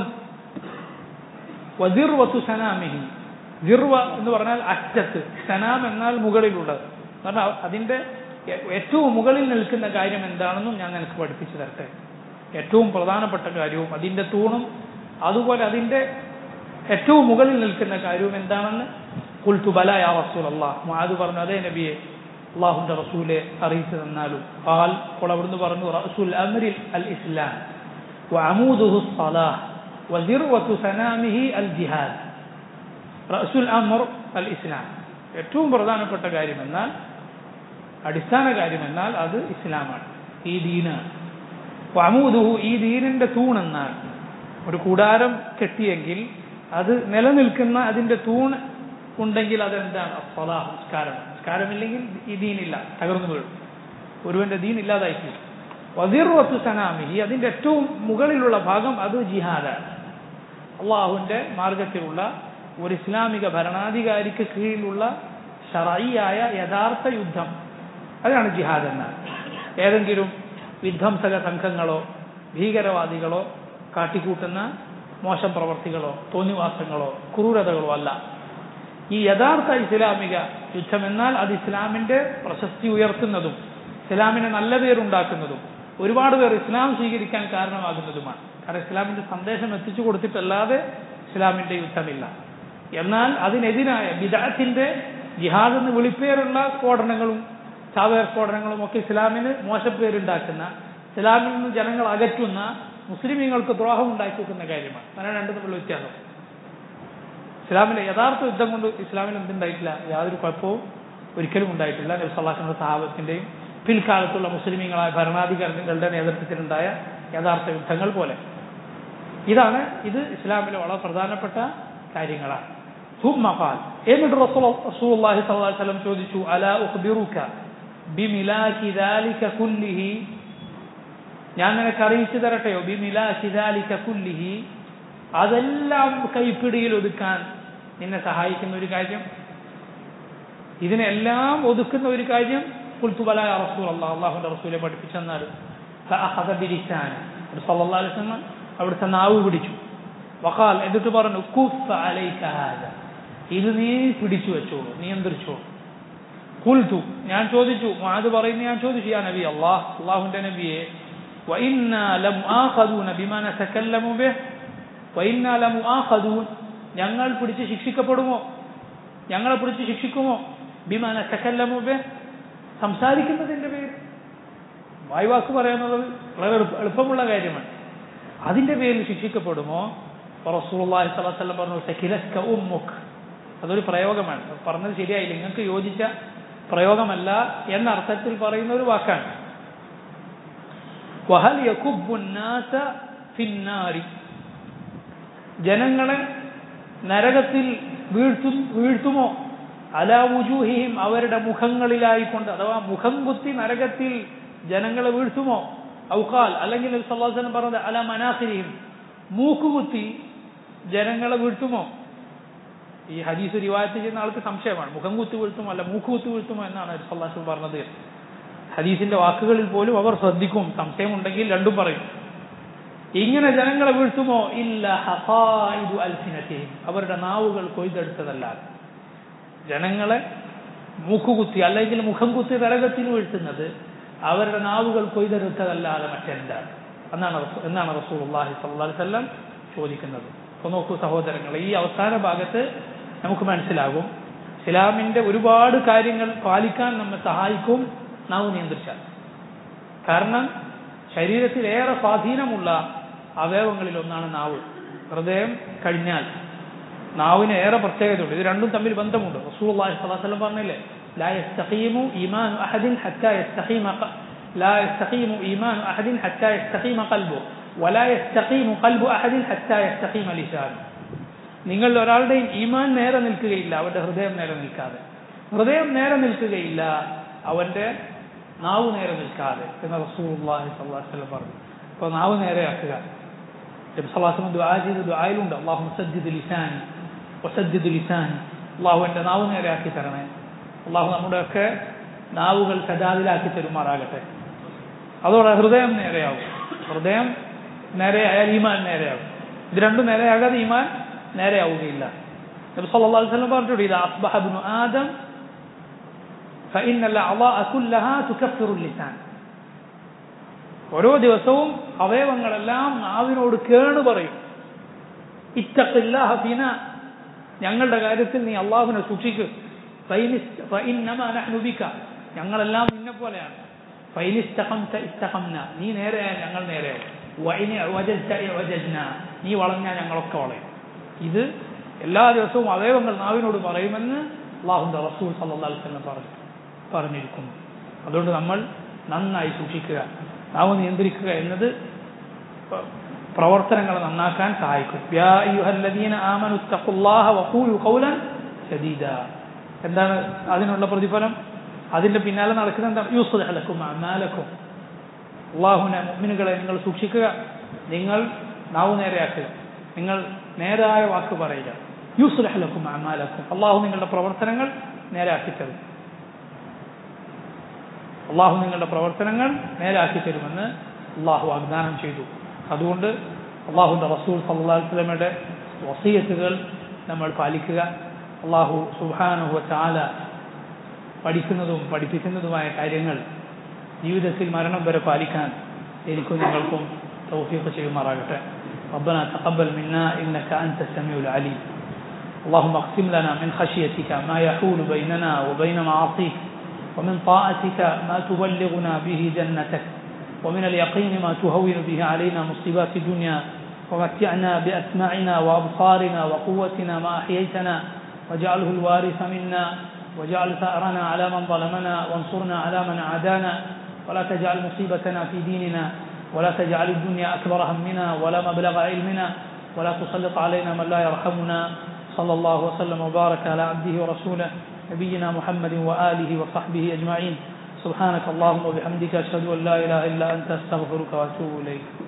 വദിർവത്തു സനാമിഹി ദിർവ എന്ന് പറഞ്ഞാൽ അറ്റത്ത് സനാം എന്നാൽ മുകളിലുള്ളത് കാരണം അതിൻ്റെ ഏറ്റവും മുകളിൽ നിൽക്കുന്ന കാര്യം എന്താണെന്നും ഞാൻ നിനക്ക് പഠിപ്പിച്ചു തരട്ടെ ഏറ്റവും പ്രധാനപ്പെട്ട കാര്യവും അതിൻ്റെ തൂണും അതുപോലെ അതിൻ്റെ ഏറ്റവും മുകളിൽ നിൽക്കുന്ന കാര്യവും എന്താണെന്ന് കുൽത്തു ബല യാ റസൂൽ അള്ളാഹ് മാത് പറഞ്ഞു അതേ നബിയെ അള്ളാഹുന്റെ റസൂലെ അറിയിച്ചു തന്നാലും പാൽ അപ്പോൾ അവിടുന്ന് പറഞ്ഞു റസൂൽ അമരിൽ അൽ ഇസ്ലാം وعموده الصلاة وذروة سنامه الجهاد റസുൽ അമർ അൽ ഇസ്ലാം ഏറ്റവും പ്രധാനപ്പെട്ട കാര്യമെന്നാൽ അടിസ്ഥാന കാര്യമെന്നാൽ അത് ഇസ്ലാമാണ് ഈ ദീനാണ് അമൂദുഹു ഈ ദീനിന്റെ തൂണെന്നാൽ ഒരു കൂടാരം കെട്ടിയെങ്കിൽ അത് നിലനിൽക്കുന്ന അതിന്റെ തൂൺ ഉണ്ടെങ്കിൽ അതെന്താണ് അസ്വലാ നിസ്കാരം നിസ്കാരമില്ലെങ്കിൽ ഈ ദീനില്ല തകർന്നു വീഴും ഒരുവന്റെ ദീൻ ഇല്ലാതായിപ്പോയി വതിർവത്ത് സനാമിഹി അതിന്റെ ഏറ്റവും മുകളിലുള്ള ഭാഗം അത് ജിഹാദാണ് അള്ളാഹുവിന്റെ മാർഗത്തിലുള്ള ഒരു ഇസ്ലാമിക ഭരണാധികാരിക്ക് കീഴിലുള്ള ഷറയിയായ യഥാർത്ഥ യുദ്ധം അതാണ് ജിഹാദ് എന്നാൽ ഏതെങ്കിലും വിധ്വംസക സംഘങ്ങളോ ഭീകരവാദികളോ കാട്ടിക്കൂട്ടുന്ന മോശം പ്രവർത്തികളോ തോന്നിവാസങ്ങളോ ക്രൂരതകളോ അല്ല ഈ യഥാർത്ഥ ഇസ്ലാമിക യുദ്ധം എന്നാൽ അത് ഇസ്ലാമിന്റെ പ്രശസ്തി ഉയർത്തുന്നതും ഇസ്ലാമിന് നല്ല പേരുണ്ടാക്കുന്നതും ഒരുപാട് പേർ ഇസ്ലാം സ്വീകരിക്കാൻ കാരണമാകുന്നതുമാണ് കാരണം ഇസ്ലാമിന്റെ സന്ദേശം എത്തിച്ചു കൊടുത്തിട്ടല്ലാതെ ഇസ്ലാമിന്റെ യുദ്ധമില്ല എന്നാൽ അതിനെതിരായ ബിദാത്തിന്റെ ജിഹാദ് എന്ന് വിളിപ്പേരുള്ള സ്ഫോടനങ്ങളും ചാവേർ സ്ഫോടനങ്ങളും ഒക്കെ ഇസ്ലാമിന് മോശപ്പേരുണ്ടാക്കുന്ന ഇസ്ലാമിൽ നിന്ന് ജനങ്ങൾ അകറ്റുന്ന മുസ്ലിമീങ്ങൾക്ക് ദ്രോഹം ഉണ്ടാക്കി വെക്കുന്ന കാര്യമാണ് അങ്ങനെ രണ്ടു തമ്മിലുള്ള വ്യത്യാസം ഇസ്ലാമിലെ യഥാർത്ഥ യുദ്ധം കൊണ്ട് ഇസ്ലാമിൽ എന്തുണ്ടായിട്ടില്ല യാതൊരു കുഴപ്പവും ഒരിക്കലും ഉണ്ടായിട്ടില്ല നബി സല്ലാഹിന്റെ സഹാബത്തിന്റെയും പിൽക്കാലത്തുള്ള മുസ്ലിമീങ്ങളായ ഭരണാധികാരികളുടെ നേതൃത്വത്തിലുണ്ടായ യഥാർത്ഥ യുദ്ധങ്ങൾ പോലെ ഇതാണ് ഇത് ഇസ്ലാമിലെ വളരെ പ്രധാനപ്പെട്ട കാര്യങ്ങളാണ് ثم قال എന്നിട്ട് റസൂൽ റസൂലുള്ളാഹി സ്വല്ലല്ലാഹു അലൈഹി വസല്ലം ചോദിച്ചു അലാ ഉഖ്ബിറുക ബിമിലാക്കി ദാലിക കുല്ലിഹി ഞാൻ നിനക്ക് അറിയിച്ചു തരട്ടെയോ ബിമിലാക്കി ദാലിക കുല്ലിഹി അതെല്ലാം കൈപ്പിടിയിൽ ഒതുക്കാൻ നിന്നെ സഹായിക്കുന്ന ഒരു കാര്യം ഇതിനെല്ലാം ഒതുക്കുന്ന ഒരു കാര്യം കുൽത്തുബല റസൂൽ അള്ളാഹ് അള്ളാഹുന്റെ റസൂലെ പഠിപ്പിച്ചെന്നാൽ അവിടുത്തെ നാവ് പിടിച്ചു വഖാൽ എന്നിട്ട് പറഞ്ഞു കുഫ് അലൈക ഹാദ ഇത് നീ പിടിച്ചു വെച്ചോളൂ നിയന്ത്രിച്ചോളൂ കുൽത്തു ഞാൻ ചോദിച്ചു അത് പറയുന്നു ഞാൻ ചോദിച്ചു യാ നബി അള്ളാഹ് അള്ളാഹുന്റെ നബിയെ وإنا لمؤاخذون بما نتكلم به وإنا لمؤاخذون ഞങ്ങൾ പിടിച്ച് ശിക്ഷിക്കപ്പെടുമോ ഞങ്ങളെ പിടിച്ച് ശിക്ഷിക്കുമോ ബിമാന തക്കല്ലമോ ബെ സംസാരിക്കുന്നതിന്റെ പേര് വായുവാക്ക് പറയാന്നുള്ളത് വളരെ എളുപ്പമുള്ള കാര്യമാണ് അതിന്റെ പേരിൽ ശിക്ഷിക്കപ്പെടുമോ റസൂലുള്ളാഹി സ്വല്ലല്ലാഹു അലൈഹി വസല്ലം പറഞ്ഞു സകിലക്ക ഉമ്മുക് അതൊരു പ്രയോഗമാണ് പറഞ്ഞത് ശരിയായില്ല നിങ്ങൾക്ക് യോജിച്ച പ്രയോഗമല്ല എന്ന അർത്ഥത്തിൽ പറയുന്ന ഒരു വാക്കാണ് വഹൽ യകുബ്ബുന്നാസ ഫിന്നാരി ജനങ്ങളെ നരകത്തിൽ വീഴ്ത്തും വീഴ്ത്തുമോ അലാ വുജൂഹിഹിം അവരുടെ മുഖങ്ങളിലായിക്കൊണ്ട് അഥവാ മുഖം കുത്തി നരകത്തിൽ ജനങ്ങളെ വീഴ്ത്തുമോ ഔക്കാൽ അല്ലെങ്കിൽ സല്ലാസനം പറഞ്ഞത് അല മനാസിരിയും മൂക്കുകുത്തി ജനങ്ങളെ വീഴ്ത്തുമോ ഈ ഹദീസ് റിവായത്ത് ചെയ്യുന്ന ആൾക്ക് സംശയമാണ് മുഖം കുത്തി വീഴ്ത്തുമോ അല്ല മൂക്ക് കുത്തി വീഴ്ത്തുമോ എന്നാണ് സല്ലാസം പറഞ്ഞത് ഹദീസിന്റെ വാക്കുകളിൽ പോലും അവർ ശ്രദ്ധിക്കും സംശയമുണ്ടെങ്കിൽ രണ്ടും പറയും ഇങ്ങനെ ജനങ്ങളെ വീഴ്ത്തുമോ ഇല്ല ഹഫായിദു അൽസിനത്തെയും അവരുടെ നാവുകൾ കൊയ്തെടുത്തതല്ലാതെ ജനങ്ങളെ മൂക്കുകുത്തി അല്ലെങ്കിൽ മുഖം കുത്തി നരകത്തിൽ വീഴ്ത്തുന്നത് അവരുടെ നാവുകൾ കൊയ്തെടുത്തതല്ലാതെ മറ്റെന്താണ് എന്നാണ് എന്നാണ് റസൂൽ അള്ളാഹി സല്ലാ വല്ലം ചോദിക്കുന്നത് അപ്പോൾ നോക്കൂ സഹോദരങ്ങളെ ഈ അവസാന ഭാഗത്ത് നമുക്ക് മനസ്സിലാകും ഇസ്ലാമിന്റെ ഒരുപാട് കാര്യങ്ങൾ പാലിക്കാൻ നമ്മെ സഹായിക്കും നാവ് നിയന്ത്രിച്ചാൽ കാരണം ശരീരത്തിൽ ഏറെ സ്വാധീനമുള്ള അവയവങ്ങളിൽ ഒന്നാണ് നാവ് ഹൃദയം കഴിഞ്ഞാൽ നാവിന് ഏറെ പ്രത്യേകതയുണ്ട് ഇത് രണ്ടും തമ്മിൽ ബന്ധമുണ്ട് റസൂൽ അള്ളാഹി സ്വലാസ്ലം പറഞ്ഞില്ലേ لا يستقيم إيمان أحد حتى يستقيم لا يستقيم إيمان أحد حتى يستقيم قلبه ولا يستقيم قلب أحد حتى يستقيم لسانه നിങ്ങൾ ഒരാളുടെയും ഈമാൻ നേരെ നിൽക്കുകയില്ല അവന്റെ ഹൃദയം നേരെ നിൽക്കാതെ ഹൃദയം നേരെ നിൽക്കുകയില്ല അവന്റെ നാവ് നേരെ നിൽക്കാതെ എന്ന് റസൂൽ അള്ളാഹി സ്വല്ലാസ്ലം പറഞ്ഞു അപ്പോൾ നാവ് നേരെയാക്കുക നബി സല്ലാസ്ലം ദുആ ചെയ്ത് ദുആയിലുണ്ട് അള്ളാഹു സദ്ദിദ് ലിസാനി വസദ്ദിദ് ലിസാനി അള്ളാഹു എൻ്റെ നാവ് നേരെയാക്കി തരണേ അള്ളാഹു നമ്മുടെയൊക്കെ നാവുകൾ സജാദിലാക്കി തരുമാറാകട്ടെ അതോടെ ഹൃദയം നേരെയാവും ഹൃദയം നേരെയായാൽ ഈമാൻ നേരെയാവും ഇത് രണ്ടും നേരെയാകാതെ ഈമാൻ നേരെയാവുകയില്ല നബി സല്ലല്ലാഹു അലൈഹി വസല്ലം പറഞ്ഞിട്ടുണ്ട് ഇതാ അസ്ബഹ ഇബ്നു ആദം فإن الأعضاء كلها تكفر اللسان ഓരോ ദിവസവും അവയവങ്ങളെല്ലാം നാവിനോട് കേണ് പറയും ഇത്തഖില്ലാഹ ഫീന ഞങ്ങളുടെ കാര്യത്തിൽ നീ അള്ളാഹുവിനെ സൂക്ഷിക്കുക ഞങ്ങളെല്ലാം നിന്നെ പോലെയാണ് നീ നേരെയായ ഞങ്ങൾ നേരെയാവും നീ വളഞ്ഞാൽ ഞങ്ങളൊക്കെ വളയും ഇത് എല്ലാ ദിവസവും അവയവങ്ങൾ നാവിനോട് പറയുമെന്ന് അള്ളാഹുന്റെ റസൂൽ സല്ലാ അലിസ്ലം പറഞ്ഞു പറഞ്ഞിരിക്കുന്നു അതുകൊണ്ട് നമ്മൾ നന്നായി സൂക്ഷിക്കുക നാവ് നിയന്ത്രിക്കുക എന്നത് പ്രവർത്തനങ്ങൾ നന്നാക്കാൻ സഹായിക്കും എന്താണ് അതിനുള്ള പ്രതിഫലം അതിന്റെ പിന്നാലെ നടക്കുന്ന എന്താണ് യൂസ് അലക്കും അമാലക്കും അള്ളാഹുവിനെ മുമ്മിനുകളെ നിങ്ങൾ സൂക്ഷിക്കുക നിങ്ങൾ നാവ് നേരെയാക്കുക നിങ്ങൾ നേരായ വാക്ക് പറയുക യൂസ് അലക്കും അമാലക്കും അള്ളാഹു നിങ്ങളുടെ പ്രവർത്തനങ്ങൾ നേരാക്കി തരും അള്ളാഹു നിങ്ങളുടെ പ്രവർത്തനങ്ങൾ നേരാക്കി തരുമെന്ന് അള്ളാഹു വാഗ്ദാനം ചെയ്തു അതുകൊണ്ട് അള്ളാഹുന്റെ റസൂൽ സല്ലാ വസ്ലമയുടെ വസീയത്തുകൾ നമ്മൾ പാലിക്കുക അള്ളാഹു സുഹാനുഹ ചാല പഠിക്കുന്നതും പഠിപ്പിക്കുന്നതുമായ കാര്യങ്ങൾ ജീവിതത്തിൽ മരണം വരെ പാലിക്കാൻ എനിക്കും നിങ്ങൾക്കും തൗഫീഖ് ചെയ്യുമാറാകട്ടെ ربنا تقبل منا إنك أنت السميع العليم اللهم اقسم لنا من خشيتك ما يحول بيننا وبين معاصيك ومن طاعتك ما تبلغنا به جنتك ومن اليقين ما تهون به علينا مصيبات الدنيا ومتعنا بأسماعنا وأبصارنا وقوتنا ما أحييتنا واجعله الوارث منا واجعل ثأرنا على من ظلمنا وانصرنا على من عادانا ولا تجعل مصيبتنا في ديننا ولا تجعل الدنيا أكبر همنا ولا مبلغ علمنا ولا تسلط علينا من لا يرحمنا صلى الله وسلم وبارك على عبده ورسوله نبينا محمد وآله وصحبه أجمعين سبحانك اللهم وبحمدك أشهد أن لا إله إلا أنت أستغفرك وأتوب إليك